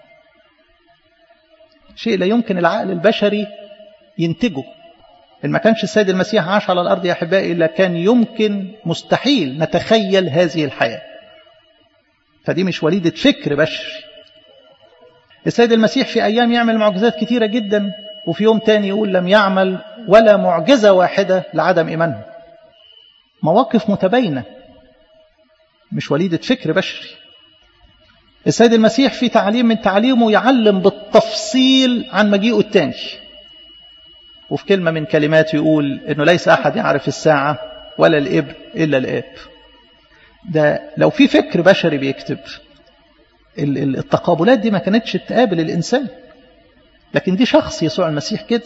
شيء لا يمكن العقل البشري ينتجه إن ما كانش السيد المسيح عاش على الأرض يا أحبائي إلا كان يمكن مستحيل نتخيل هذه الحياة فدي مش وليدة فكر بشري السيد المسيح في أيام يعمل معجزات كتيرة جدا وفي يوم تاني يقول لم يعمل ولا معجزة واحدة لعدم إيمانه مواقف متباينة مش وليدة فكر بشري السيد المسيح في تعليم من تعليمه يعلم بالتفصيل عن مجيئه التاني وفي كلمة من كلماته يقول إنه ليس أحد يعرف الساعة ولا الإبن إلا الآب ده لو في فكر بشري بيكتب التقابلات دي ما كانتش تقابل الإنسان لكن دي شخص يسوع المسيح كده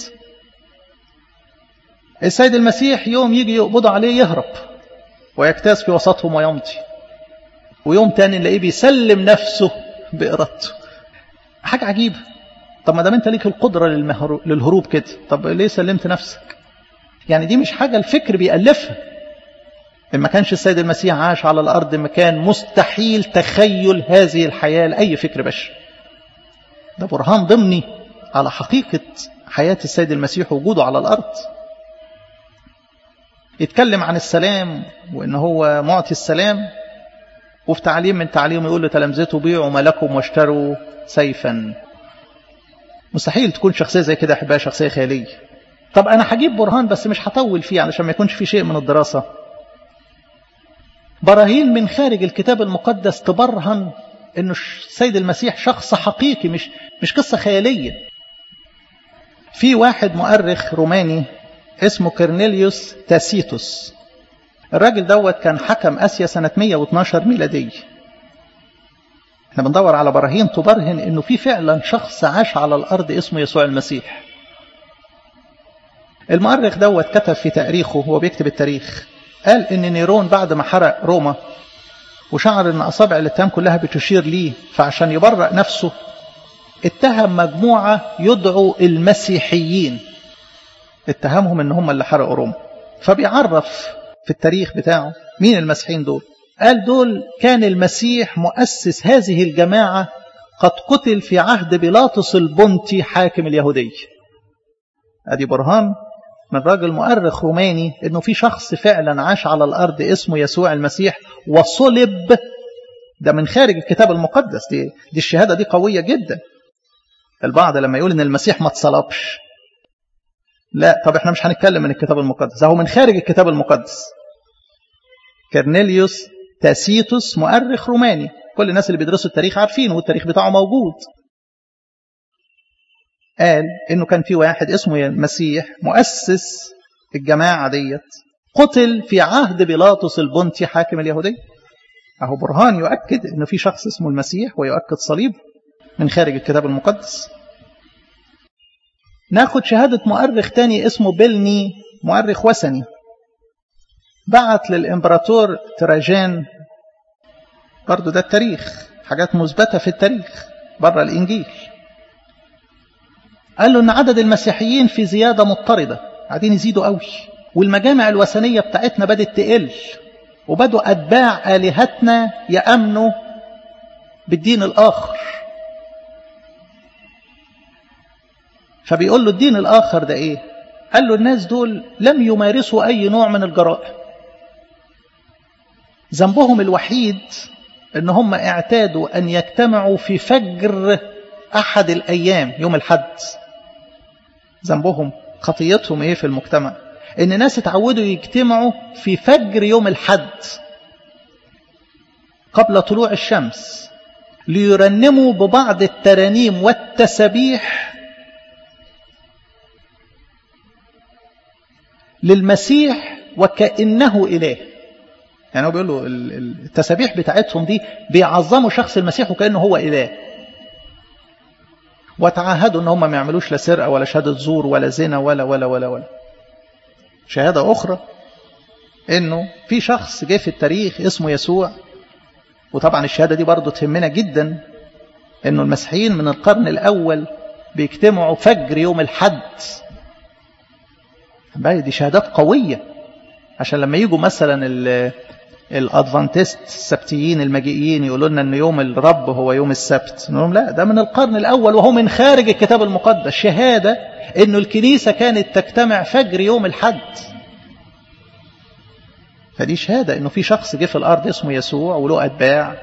السيد المسيح يوم يجي يقبضوا عليه يهرب ويجتاز في وسطهم ويمضي ويوم تاني نلاقيه بيسلم نفسه بإرادته حاجة عجيبة طب ما دام انت ليك القدرة للهروب كده طب ليه سلمت نفسك يعني دي مش حاجة الفكر بيألفها إن ما كانش السيد المسيح عاش على الأرض مكان مستحيل تخيل هذه الحياة لأي فكر بشري ده برهان ضمني على حقيقة حياة السيد المسيح وجوده على الأرض يتكلم عن السلام وإن هو معطي السلام وفي تعليم من تعليمه يقول لتلامذته بيعوا ما لكم واشتروا سيفا مستحيل تكون شخصية زي كده أحبها شخصية خيالية طب أنا هجيب برهان بس مش هطول فيه علشان ما يكونش في شيء من الدراسة براهين من خارج الكتاب المقدس تبرهن أنه السيد المسيح شخص حقيقي مش مش قصة خيالية في واحد مؤرخ روماني اسمه كرنيليوس تاسيتوس الراجل دوت كان حكم آسيا سنة 112 ميلادية احنا بندور على براهين تبرهن انه في فعلا شخص عاش على الارض اسمه يسوع المسيح المؤرخ دوت كتب في تاريخه هو بيكتب التاريخ قال ان نيرون بعد ما حرق روما وشعر ان اصابع الاتهام كلها بتشير ليه فعشان يبرأ نفسه اتهم مجموعة يدعو المسيحيين اتهمهم ان هم اللي حرقوا روما فبيعرف في التاريخ بتاعه مين المسيحيين دول قال دول كان المسيح مؤسس هذه الجماعة قد قتل في عهد بيلاطس البنطي حاكم اليهودية ادي برهان من راجل مؤرخ روماني انه في شخص فعلا عاش على الارض اسمه يسوع المسيح وصلب ده من خارج الكتاب المقدس دي, دي الشهادة دي قوية جدا البعض لما يقول ان المسيح ما اتصلبش لا طب احنا مش هنتكلم من الكتاب المقدس ده هو من خارج الكتاب المقدس كرنيليوس تاسيتوس مؤرخ روماني كل الناس اللي بيدرسوا التاريخ عارفينه والتاريخ بتاعه موجود قال انه كان في واحد اسمه المسيح مؤسس الجماعة ديت قتل في عهد بيلاطس البنطي حاكم اليهودية اهو برهان يؤكد انه في شخص اسمه المسيح ويؤكد صليبه من خارج الكتاب المقدس ناخد شهادة مؤرخ تاني اسمه بيلني مؤرخ وثني بعت للإمبراطور تراجان برضو ده التاريخ حاجات مثبتة في التاريخ بره الإنجيل قال له أن عدد المسيحيين في زيادة مضطردة قاعدين يزيدوا قوي والمجامع الوثنية بتاعتنا بدت تقل وبدوا أتباع آلهتنا يأمنوا بالدين الآخر فبيقول له الدين الآخر ده إيه قال له الناس دول لم يمارسوا أي نوع من الجرائم ذنبهم الوحيد ان هم اعتادوا ان يجتمعوا في فجر احد الايام يوم الحد ذنبهم خطيتهم ايه في المجتمع ان ناس اتعودوا يجتمعوا في فجر يوم الحد قبل طلوع الشمس ليرنموا ببعض الترانيم والتسبيح للمسيح وكأنه إله يعني هو بيقول له التسابيح بتاعتهم دي بيعظموا شخص المسيح وكأنه هو إله وتعهدوا ان هم ما يعملوش لا سرقة ولا شهادة زور ولا زنا ولا ولا ولا ولا شهادة أخرى انه في شخص جه في التاريخ اسمه يسوع وطبعا الشهادة دي برضه تهمنا جدا انه المسيحيين من القرن الأول بيجتمعوا فجر يوم الحد بقى دي شهادات قوية عشان لما يجوا مثلا الادفانتست السبتيين المجيئيين يقولوا لنا ان يوم الرب هو يوم السبت نقول لهم لا ده من القرن الاول وهو من خارج الكتاب المقدس شهاده انه الكنيسه كانت تجتمع فجر يوم الحد فدي شهاده انه في شخص جه في الارض اسمه يسوع وله اتباع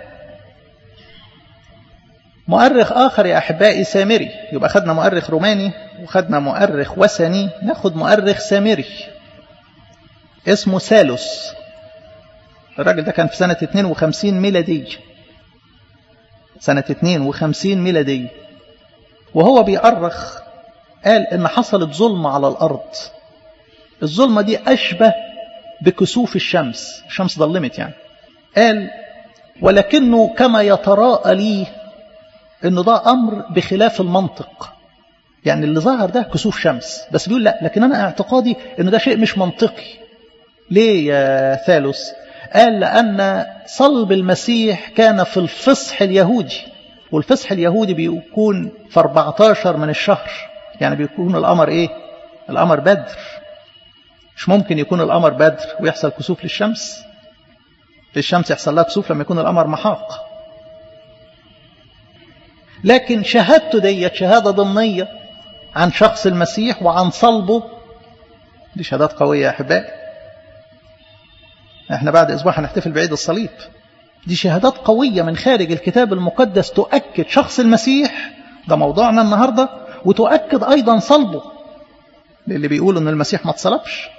مؤرخ اخر يا احبائي سامري يبقى خدنا مؤرخ روماني وخدنا مؤرخ وثني ناخد مؤرخ سامري اسمه سالوس الراجل ده كان في سنة 52 ميلادية سنة 52 ميلادية وهو بيأرخ قال إن حصلت ظلمة على الأرض الظلمة دي أشبه بكسوف الشمس الشمس ظلمت يعني قال ولكنه كما يتراءى لي إنه ده أمر بخلاف المنطق يعني اللي ظهر ده كسوف شمس بس بيقول لا لكن أنا اعتقادي إنه ده شيء مش منطقي ليه يا ثالث قال لأن صلب المسيح كان في الفصح اليهودي والفصح اليهودي بيكون في 14 من الشهر يعني بيكون القمر ايه القمر بدر مش ممكن يكون القمر بدر ويحصل كسوف للشمس للشمس يحصل لها كسوف لما يكون القمر محاق لكن شهادته ديت شهادة ضمنية عن شخص المسيح وعن صلبه دي شهادات قوية يا أحبائي احنا بعد اسبوع هنحتفل بعيد الصليب دي شهادات قوية من خارج الكتاب المقدس تؤكد شخص المسيح ده موضوعنا النهاردة وتؤكد أيضا صلبه للي بيقولوا أن المسيح ما اتصلبش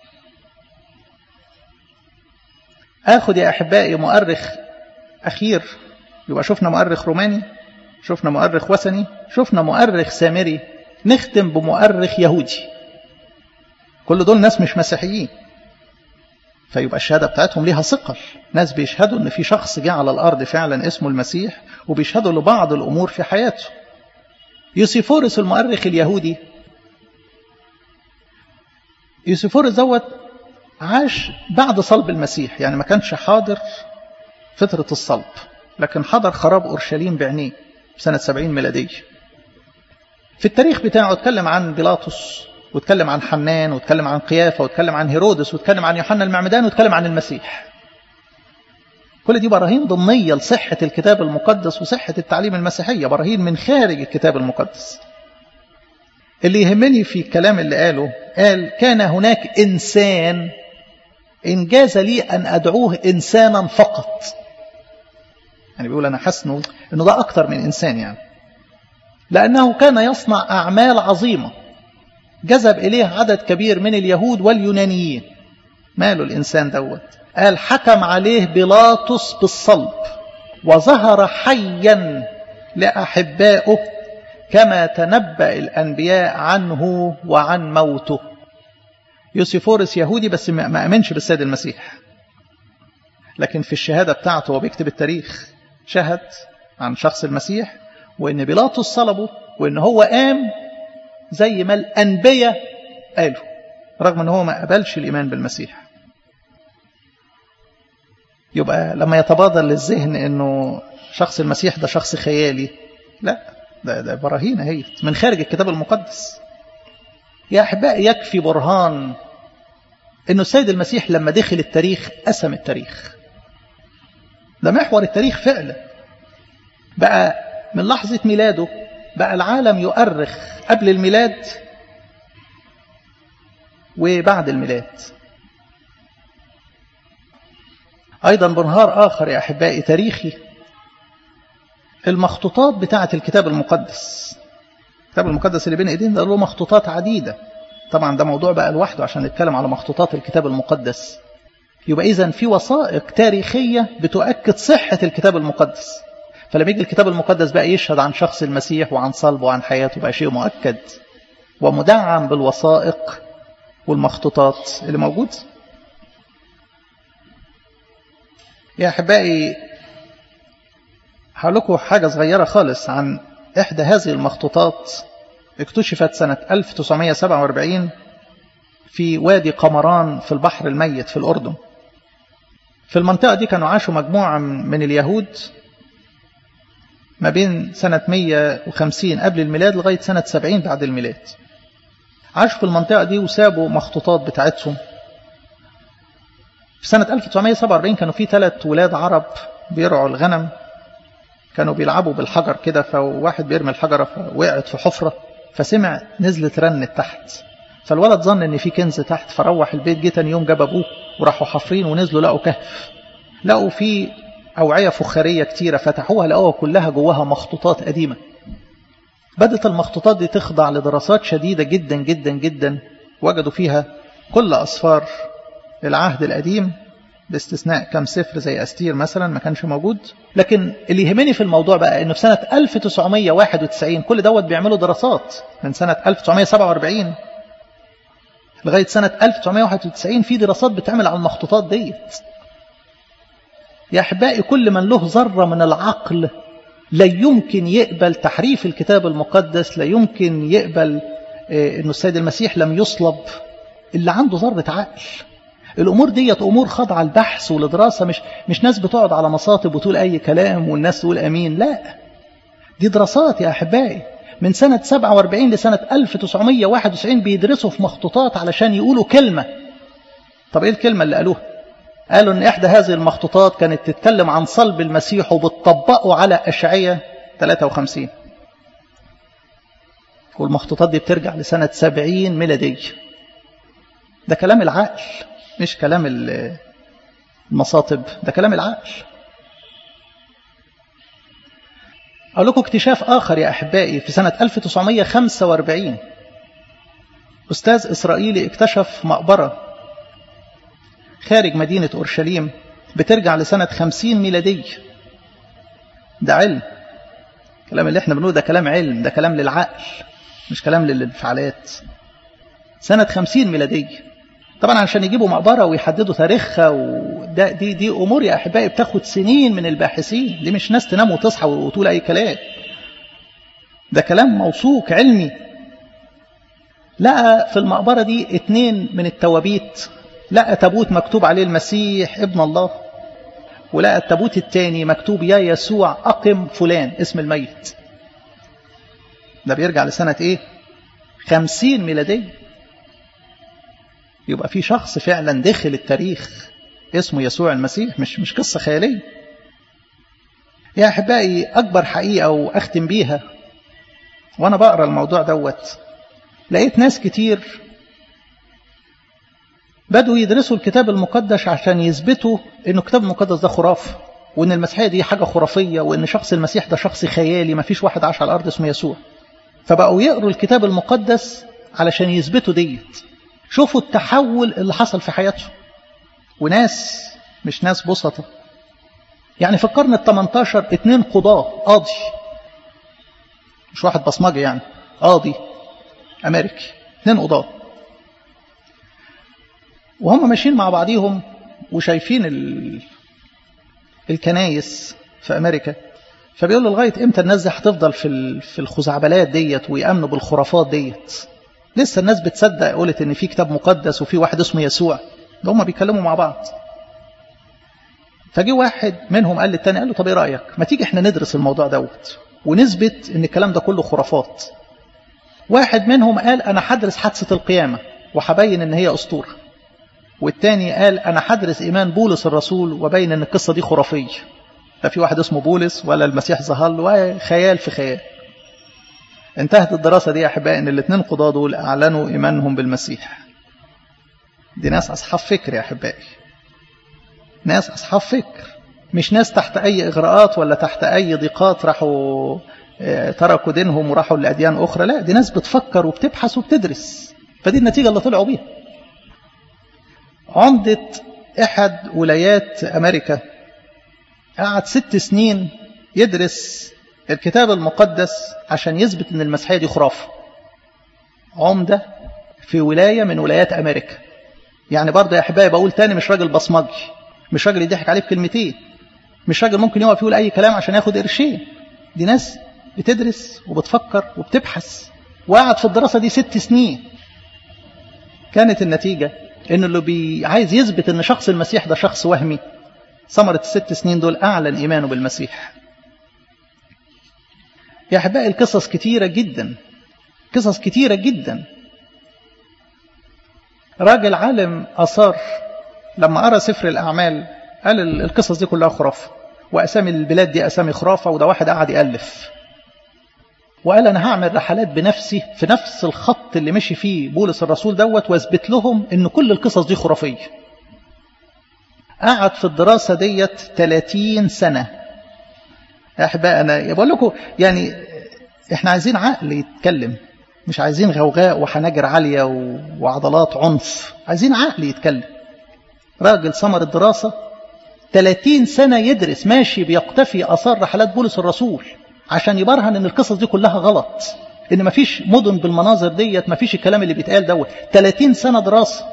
آخد يا أحبائي مؤرخ أخير يبقى شفنا مؤرخ روماني شفنا مؤرخ وثني شفنا مؤرخ سامري نختم بمؤرخ يهودي كل دول ناس مش مسيحيين فيبقى الشهادة بتاعتهم ليها ثقل ناس بيشهدوا ان في شخص جه على الارض فعلا اسمه المسيح وبيشهدوا لبعض الامور في حياته يوسيفورس المؤرخ اليهودي يوسيفورس دوت عاش بعد صلب المسيح يعني ما كانش حاضر فترة الصلب لكن حضر خراب أورشليم بعينيه سنة 70 ميلادية في التاريخ بتاعه اتكلم عن بيلاطس واتكلم عن حنان واتكلم عن قيافة واتكلم عن هيرودس واتكلم عن يوحنا المعمدان واتكلم عن المسيح كل دي براهين ضمنية لصحة الكتاب المقدس وصحة التعليم المسيحية براهين من خارج الكتاب المقدس اللي يهمني في الكلام اللي قاله قال كان هناك إنسان إن جاز لي أن أدعوه إنسانا فقط يعني بيقول أنا حسنه أنه ده أكتر من إنسان يعني لأنه كان يصنع أعمال عظيمة جذب إليه عدد كبير من اليهود واليونانيين ماله الإنسان دوت قال حكم عليه بيلاطس بالصلب وظهر حيا لأحبائه كما تنبأ الأنبياء عنه وعن موته يوسيفورس يهودي بس ما أمنش بالسيد المسيح لكن في الشهادة بتاعته وبيكتب التاريخ شهد عن شخص المسيح وإن بيلاطس صلبه وإن هو قام زي ما الأنبياء قالوا رغم أنه هو ما قبلش الإيمان بالمسيح يبقى لما يتبادر للذهن أنه شخص المسيح ده شخص خيالي لا ده, ده براهين هي من خارج الكتاب المقدس يا أحبائي يكفي برهان أنه السيد المسيح لما دخل التاريخ قسم التاريخ ده محور التاريخ فعلا بقى من لحظة ميلاده بقى العالم يؤرخ قبل الميلاد وبعد الميلاد أيضا بنهار آخر يا أحبائي تاريخي المخطوطات بتاعة الكتاب المقدس الكتاب المقدس اللي بين ايدينا له مخطوطات عديدة طبعا ده موضوع بقى لوحده عشان نتكلم على مخطوطات الكتاب المقدس يبقى إذا في وثائق تاريخية بتؤكد صحة الكتاب المقدس فلما يجي الكتاب المقدس بقى يشهد عن شخص المسيح وعن صلبه وعن حياته بقى شيء مؤكد ومدعم بالوثائق والمخطوطات اللي موجود يا أحبائي هقول لكم حاجة صغيرة خالص عن إحدى هذه المخطوطات اكتشفت سنة 1947 في وادي قمران في البحر الميت في الأردن في المنطقة دي كانوا عاشوا مجموعة من اليهود ما بين سنة 150 قبل الميلاد لغاية سنة 70 بعد الميلاد عاشوا في المنطقة دي وسابوا مخطوطات بتاعتهم في سنة 1947 كانوا في ثلاث ولاد عرب بيرعوا الغنم كانوا بيلعبوا بالحجر كده فواحد بيرمي الحجرة فوقعت في حفرة فسمع نزلت رنت تحت فالولد ظن ان في كنز تحت فروح البيت جه تاني يوم جاب ابوه وراحوا حافرين ونزلوا لقوا كهف لقوا في أوعية فخارية كتيرة فتحوها لقوها كلها جواها مخطوطات قديمة بدت المخطوطات دي تخضع لدراسات شديدة جدا جدا جدا وجدوا فيها كل أصفار العهد القديم باستثناء كم سفر زي أستير مثلا ما كانش موجود لكن اللي يهمني في الموضوع بقى انه في سنة 1991 كل دوت بيعملوا دراسات من سنة 1947 لغاية سنة 1991 في دراسات بتعمل على المخطوطات ديت يا أحبائي كل من له ذرة من العقل لا يمكن يقبل تحريف الكتاب المقدس لا يمكن يقبل أن السيد المسيح لم يصلب اللي عنده ذرة عقل الأمور ديت أمور خاضعة البحث والدراسة مش, مش ناس بتقعد على مصاطب وتقول أي كلام والناس تقول أمين لا دي دراسات يا أحبائي من سنة 47 لسنة 1991 بيدرسوا في مخطوطات علشان يقولوا كلمة طب إيه الكلمة اللي قالوها قالوا ان احدى هذه المخطوطات كانت تتكلم عن صلب المسيح وبتطبقه على اشعية 53 والمخطوطات دي بترجع لسنة 70 ميلادية ده كلام العقل مش كلام المصاطب ده كلام العقل أقول لكم اكتشاف آخر يا أحبائي في سنة 1945 أستاذ إسرائيلي اكتشف مقبرة خارج مدينة أورشليم بترجع لسنة 50 ميلادية ده علم الكلام اللي احنا بنقوله ده كلام علم ده كلام للعقل مش كلام للانفعالات سنة 50 ميلادية طبعا عشان يجيبوا مقبرة ويحددوا تاريخها وده دي دي أمور يا أحبائي بتاخد سنين من الباحثين دي مش ناس تنام وتصحى وتقول أي كلام ده كلام موثوق علمي لقى في المقبرة دي اتنين من التوابيت لقى تابوت مكتوب عليه المسيح ابن الله ولقى التابوت الثاني مكتوب يا يسوع أقم فلان اسم الميت ده بيرجع لسنة ايه خمسين ميلادية يبقى في شخص فعلا دخل التاريخ اسمه يسوع المسيح مش مش قصة خيالية يا أحبائي أكبر حقيقة وأختم بيها وأنا بقرأ الموضوع دوت لقيت ناس كتير بدوا يدرسوا الكتاب المقدس عشان يثبتوا أن الكتاب المقدس ده خرافة وأن المسيحية دي حاجة خرافية وأن شخص المسيح ده شخص خيالي ما فيش واحد عاش على الأرض اسمه يسوع فبقوا يقروا الكتاب المقدس علشان يثبتوا ديت شوفوا التحول اللي حصل في حياتهم وناس مش ناس بسطة يعني في القرن ال 18 اتنين قضاة قاضي مش واحد بصمجي يعني قاضي أمريكي اتنين قضاة وهم ماشيين مع بعضيهم وشايفين ال... الكنايس في أمريكا فبيقولوا لغاية إمتى الناس دي هتفضل في في الخزعبلات ديت ويأمنوا بالخرافات ديت لسه الناس بتصدق قولت إن في كتاب مقدس وفي واحد اسمه يسوع ده هم بيتكلموا مع بعض فجي واحد منهم قال للتاني قال له طب ايه رأيك ما تيجي احنا ندرس الموضوع دوت ونثبت ان الكلام ده كله خرافات واحد منهم قال أنا هدرس حادثة القيامة وهبين إن هي أسطورة والتاني قال أنا هدرس إيمان بولس الرسول وبين إن القصة دي خرافية لا في واحد اسمه بولس ولا المسيح ظهر له وخيال في خيال انتهت الدراسة دي يا أحبائي إن الاثنين قضاة دول أعلنوا إيمانهم بالمسيح دي ناس أصحاب فكر يا أحبائي ناس أصحاب فكر مش ناس تحت أي إغراءات ولا تحت أي ضيقات راحوا تركوا دينهم وراحوا لأديان أخرى لا دي ناس بتفكر وبتبحث وبتدرس فدي النتيجة اللي طلعوا بيها عمدة أحد ولايات أمريكا قعد ست سنين يدرس الكتاب المقدس عشان يثبت ان المسيحيه دي خرافه عمده في ولايه من ولايات امريكا يعني برضه يا احبائي بقول تاني مش راجل بصمجي مش راجل يضحك عليه بكلمتين مش راجل ممكن يقف يقول اي كلام عشان ياخد قرشين دي ناس بتدرس وبتفكر وبتبحث وقعد في الدراسه دي ست سنين كانت النتيجه ان اللي بي عايز يثبت ان شخص المسيح ده شخص وهمي ثمرة الست سنين دول أعلن إيمانه بالمسيح يا أحبائي القصص كتيرة جدا قصص كتيرة جدا راجل عالم أثار لما قرأ سفر الأعمال قال القصص دي كلها خرافة وأسامي البلاد دي أسامي خرافة وده واحد قعد يألف وقال أنا هعمل رحلات بنفسي في نفس الخط اللي مشي فيه بولس الرسول دوت واثبت لهم إن كل القصص دي خرافية قعد في الدراسة ديت 30 سنة أحباء أنا بقول لكم يعني إحنا عايزين عقل يتكلم مش عايزين غوغاء وحناجر عالية وعضلات عنف عايزين عقل يتكلم راجل ثمر الدراسة 30 سنة يدرس ماشي بيقتفي أثار رحلات بولس الرسول عشان يبرهن إن القصص دي كلها غلط إن مفيش مدن بالمناظر ديت مفيش الكلام اللي بيتقال دوت 30 سنة دراسة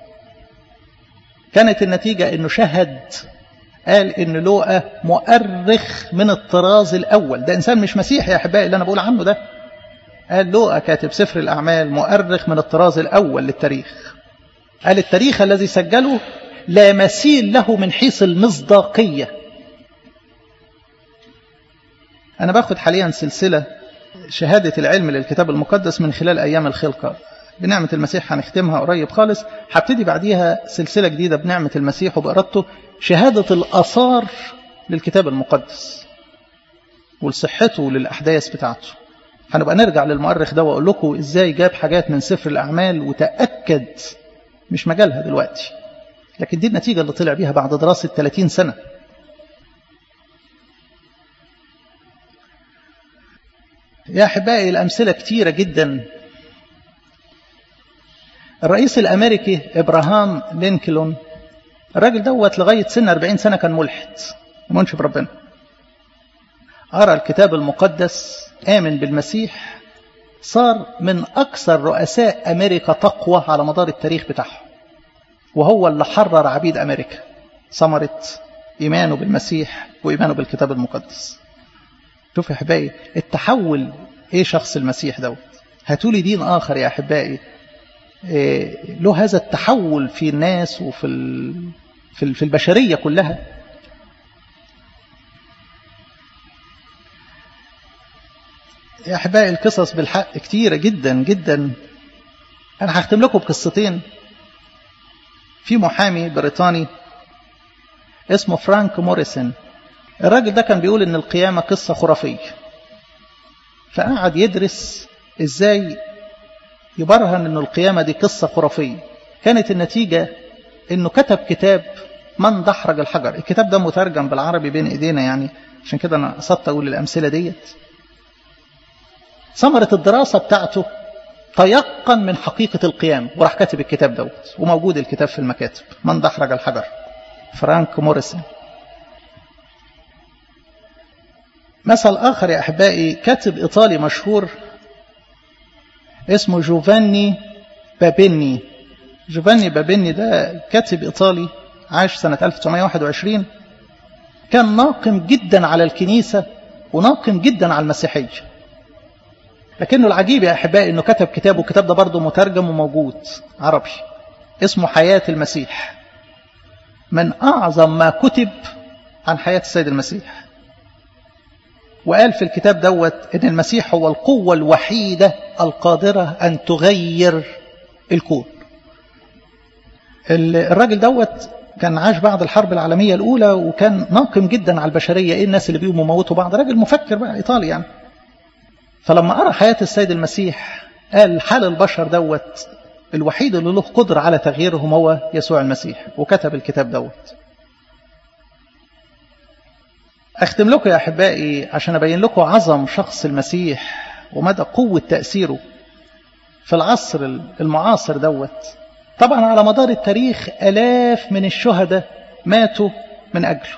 كانت النتيجة انه شهد قال ان لوقا مؤرخ من الطراز الاول ده انسان مش مسيحي يا احبائي اللي انا بقول عنه ده قال لوقا كاتب سفر الاعمال مؤرخ من الطراز الاول للتاريخ قال التاريخ الذي سجله لا مثيل له من حيث المصداقية أنا باخد حاليا سلسلة شهادة العلم للكتاب المقدس من خلال أيام الخلقة بنعمة المسيح هنختمها قريب خالص هبتدي بعديها سلسلة جديدة بنعمة المسيح وبإرادته شهادة الآثار للكتاب المقدس ولصحته للأحداث بتاعته هنبقى نرجع للمؤرخ ده وأقول لكم إزاي جاب حاجات من سفر الأعمال وتأكد مش مجالها دلوقتي لكن دي النتيجة اللي طلع بيها بعد دراسة 30 سنة يا أحبائي الأمثلة كتيرة جدا الرئيس الأمريكي إبراهام لينكولن الراجل دوت لغاية سن 40 سنة كان ملحد منش بربنا قرأ الكتاب المقدس آمن بالمسيح صار من أكثر رؤساء أمريكا تقوى على مدار التاريخ بتاعهم وهو اللي حرر عبيد أمريكا ثمرة إيمانه بالمسيح وإيمانه بالكتاب المقدس شوف يا أحبائي التحول إيه شخص المسيح دوت هاتولي دين آخر يا أحبائي إيه له هذا التحول في الناس وفي في في البشرية كلها يا أحبائي القصص بالحق كتيرة جدا جدا أنا هختم لكم بقصتين في محامي بريطاني اسمه فرانك موريسون الراجل ده كان بيقول ان القيامة قصة خرافية فقعد يدرس ازاي يبرهن ان القيامة دي قصة خرافية كانت النتيجة انه كتب كتاب من دحرج الحجر الكتاب ده مترجم بالعربي بين ايدينا يعني عشان كده انا قصدت اقول الامثلة ديت ثمرة الدراسة بتاعته تيقن من حقيقة القيام وراح كاتب الكتاب دوت وموجود الكتاب في المكاتب من دحرج الحجر فرانك موريسون مثل آخر يا أحبائي كاتب إيطالي مشهور اسمه جوفاني بابيني جوفاني بابيني ده كاتب إيطالي عاش سنة 1921 كان ناقم جدا على الكنيسة وناقم جدا على المسيحية لكنه العجيب يا أحبائي أنه كتب كتاب والكتاب ده برضه مترجم وموجود عربي اسمه حياة المسيح من أعظم ما كتب عن حياة السيد المسيح وقال في الكتاب دوت ان المسيح هو القوة الوحيدة القادرة ان تغير الكون الراجل دوت كان عاش بعد الحرب العالمية الأولى وكان ناقم جدا على البشرية إيه الناس اللي بيقوموا موتوا بعض راجل مفكر بقى إيطالي يعني فلما قرأ حياة السيد المسيح قال حال البشر دوت الوحيد اللي له قدرة على تغييرهم هو يسوع المسيح وكتب الكتاب دوت أختم لكم يا أحبائي عشان أبين لكم عظم شخص المسيح ومدى قوة تأثيره في العصر المعاصر دوت طبعا على مدار التاريخ ألاف من الشهداء ماتوا من أجله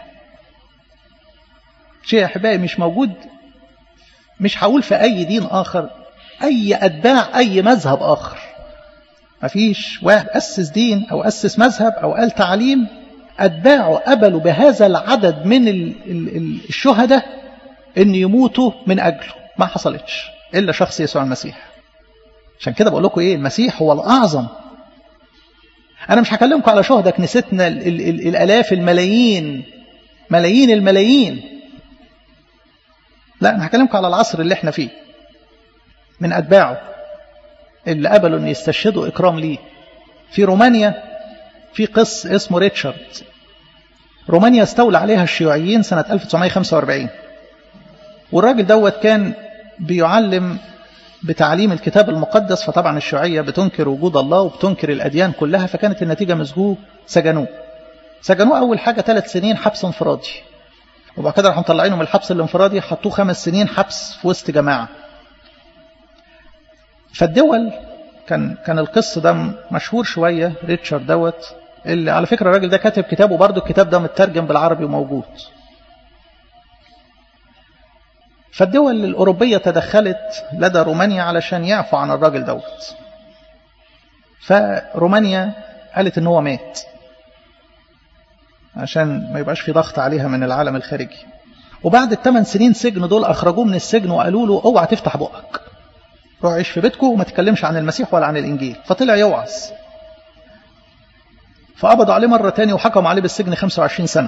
شيء يا أحبائي مش موجود مش هقول في أي دين آخر أي أتباع أي مذهب آخر مفيش واحد أسس دين أو أسس مذهب أو قال تعليم أتباعه قبلوا بهذا العدد من الشهداء أن يموتوا من أجله ما حصلتش إلا شخص يسوع المسيح عشان كده بقول لكم إيه المسيح هو الأعظم أنا مش هكلمكم على شهداء كنيستنا ال ال ال الألاف الملايين ملايين الملايين لا أنا هكلمكم على العصر اللي احنا فيه من أتباعه اللي قبلوا أن يستشهدوا إكرام ليه في رومانيا في قس اسمه ريتشارد رومانيا استولى عليها الشيوعيين سنة 1945 والراجل دوت كان بيعلم بتعليم الكتاب المقدس فطبعا الشيوعية بتنكر وجود الله وبتنكر الأديان كلها فكانت النتيجة مسجوه سجنوه سجنوه أول حاجة ثلاث سنين حبس انفرادي وبعد كده راحوا مطلعينه من الحبس الانفرادي حطوه خمس سنين حبس في وسط جماعة فالدول كان كان القس ده مشهور شوية ريتشارد دوت اللي على فكرة الراجل ده كاتب كتابه برضه الكتاب ده مترجم بالعربي وموجود فالدول الأوروبية تدخلت لدى رومانيا علشان يعفوا عن الراجل دوت فرومانيا قالت ان هو مات عشان ما يبقاش في ضغط عليها من العالم الخارجي وبعد الثمان سنين سجن دول أخرجوه من السجن وقالوا له اوعى تفتح بقك روح عيش في بيتكم وما تتكلمش عن المسيح ولا عن الإنجيل فطلع يوعظ فقبضوا عليه مرة تاني وحكموا عليه بالسجن 25 سنة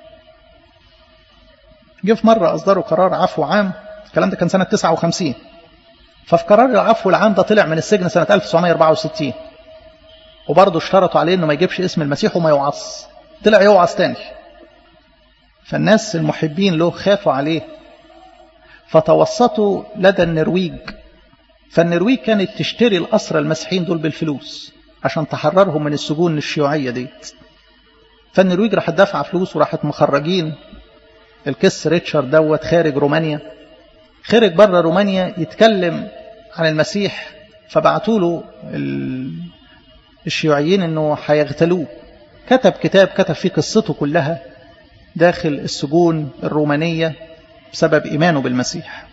جه في مرة أصدروا قرار عفو عام الكلام ده كان سنة 59 ففي قرار العفو العام ده طلع من السجن سنة 1964 وبرضه اشترطوا عليه انه ما يجيبش اسم المسيح وما يوعظ طلع يوعظ تاني فالناس المحبين له خافوا عليه فتوسطوا لدى النرويج فالنرويج كانت تشتري الأسرى المسيحيين دول بالفلوس عشان تحررهم من السجون الشيوعية ديت فالنرويج راحت دافعة فلوس وراحت مخرجين الكس ريتشارد دوت خارج رومانيا خرج بره رومانيا يتكلم عن المسيح فبعتوا له الشيوعيين انه هيغتالوه كتب كتاب كتب فيه قصته كلها داخل السجون الرومانية بسبب إيمانه بالمسيح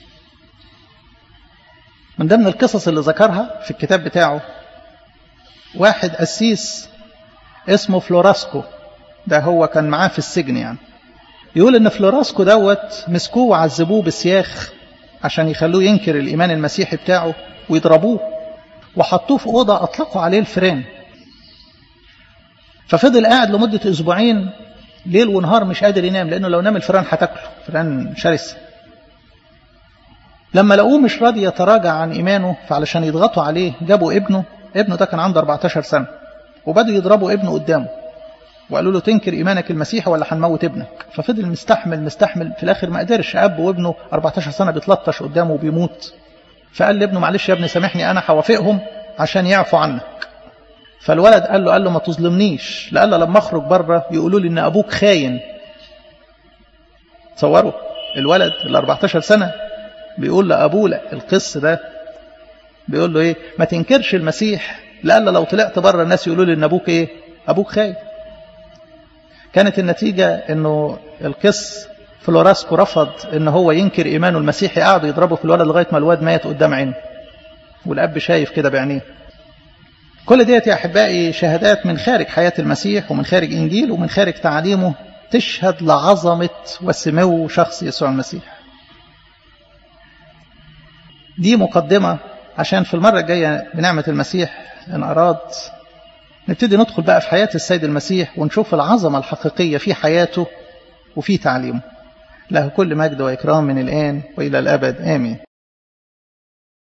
من ضمن القصص اللي ذكرها في الكتاب بتاعه واحد قسيس اسمه فلوراسكو ده هو كان معاه في السجن يعني يقول ان فلوراسكو دوت مسكوه وعذبوه بسياخ عشان يخلوه ينكر الايمان المسيحي بتاعه ويضربوه وحطوه في اوضه اطلقوا عليه الفيران ففضل قاعد لمده اسبوعين ليل ونهار مش قادر ينام لانه لو نام الفيران هتاكله فيران شرسه لما لقوه مش راضي يتراجع عن ايمانه فعلشان يضغطوا عليه جابوا ابنه ابنه ده كان عنده 14 سنه وبدأوا يضربوا ابنه قدامه وقالوا له تنكر إيمانك المسيحي ولا هنموت ابنك ففضل مستحمل مستحمل في الآخر ما قدرش أب وابنه 14 سنة بيتلطش قدامه وبيموت فقال لابنه معلش يا ابني سامحني أنا هوافقهم عشان يعفوا عنك فالولد قال له قال له ما تظلمنيش لألا لما أخرج بره يقولوا لي إن أبوك خاين تصوروا الولد ال 14 سنة بيقول لأبوه لا القس ده بيقول له إيه ما تنكرش المسيح لألا لو طلعت بره الناس يقولوا لي إن أبوك إيه أبوك خاين كانت النتيجة انه القس فلوراسكو رفض ان هو ينكر ايمانه المسيحي قعدوا يضربوا في الولد لغاية ما الواد مات قدام عينه والاب شايف كده بعينيه كل ديت يا احبائي شهادات من خارج حياة المسيح ومن خارج انجيل ومن خارج تعليمه تشهد لعظمة وسمو شخص يسوع المسيح دي مقدمة عشان في المرة الجاية بنعمة المسيح ان اراد نبتدي ندخل بقى في حياة السيد المسيح ونشوف العظمة الحقيقية في حياته وفي تعليمه له كل مجد وإكرام من الآن وإلى الأبد آمين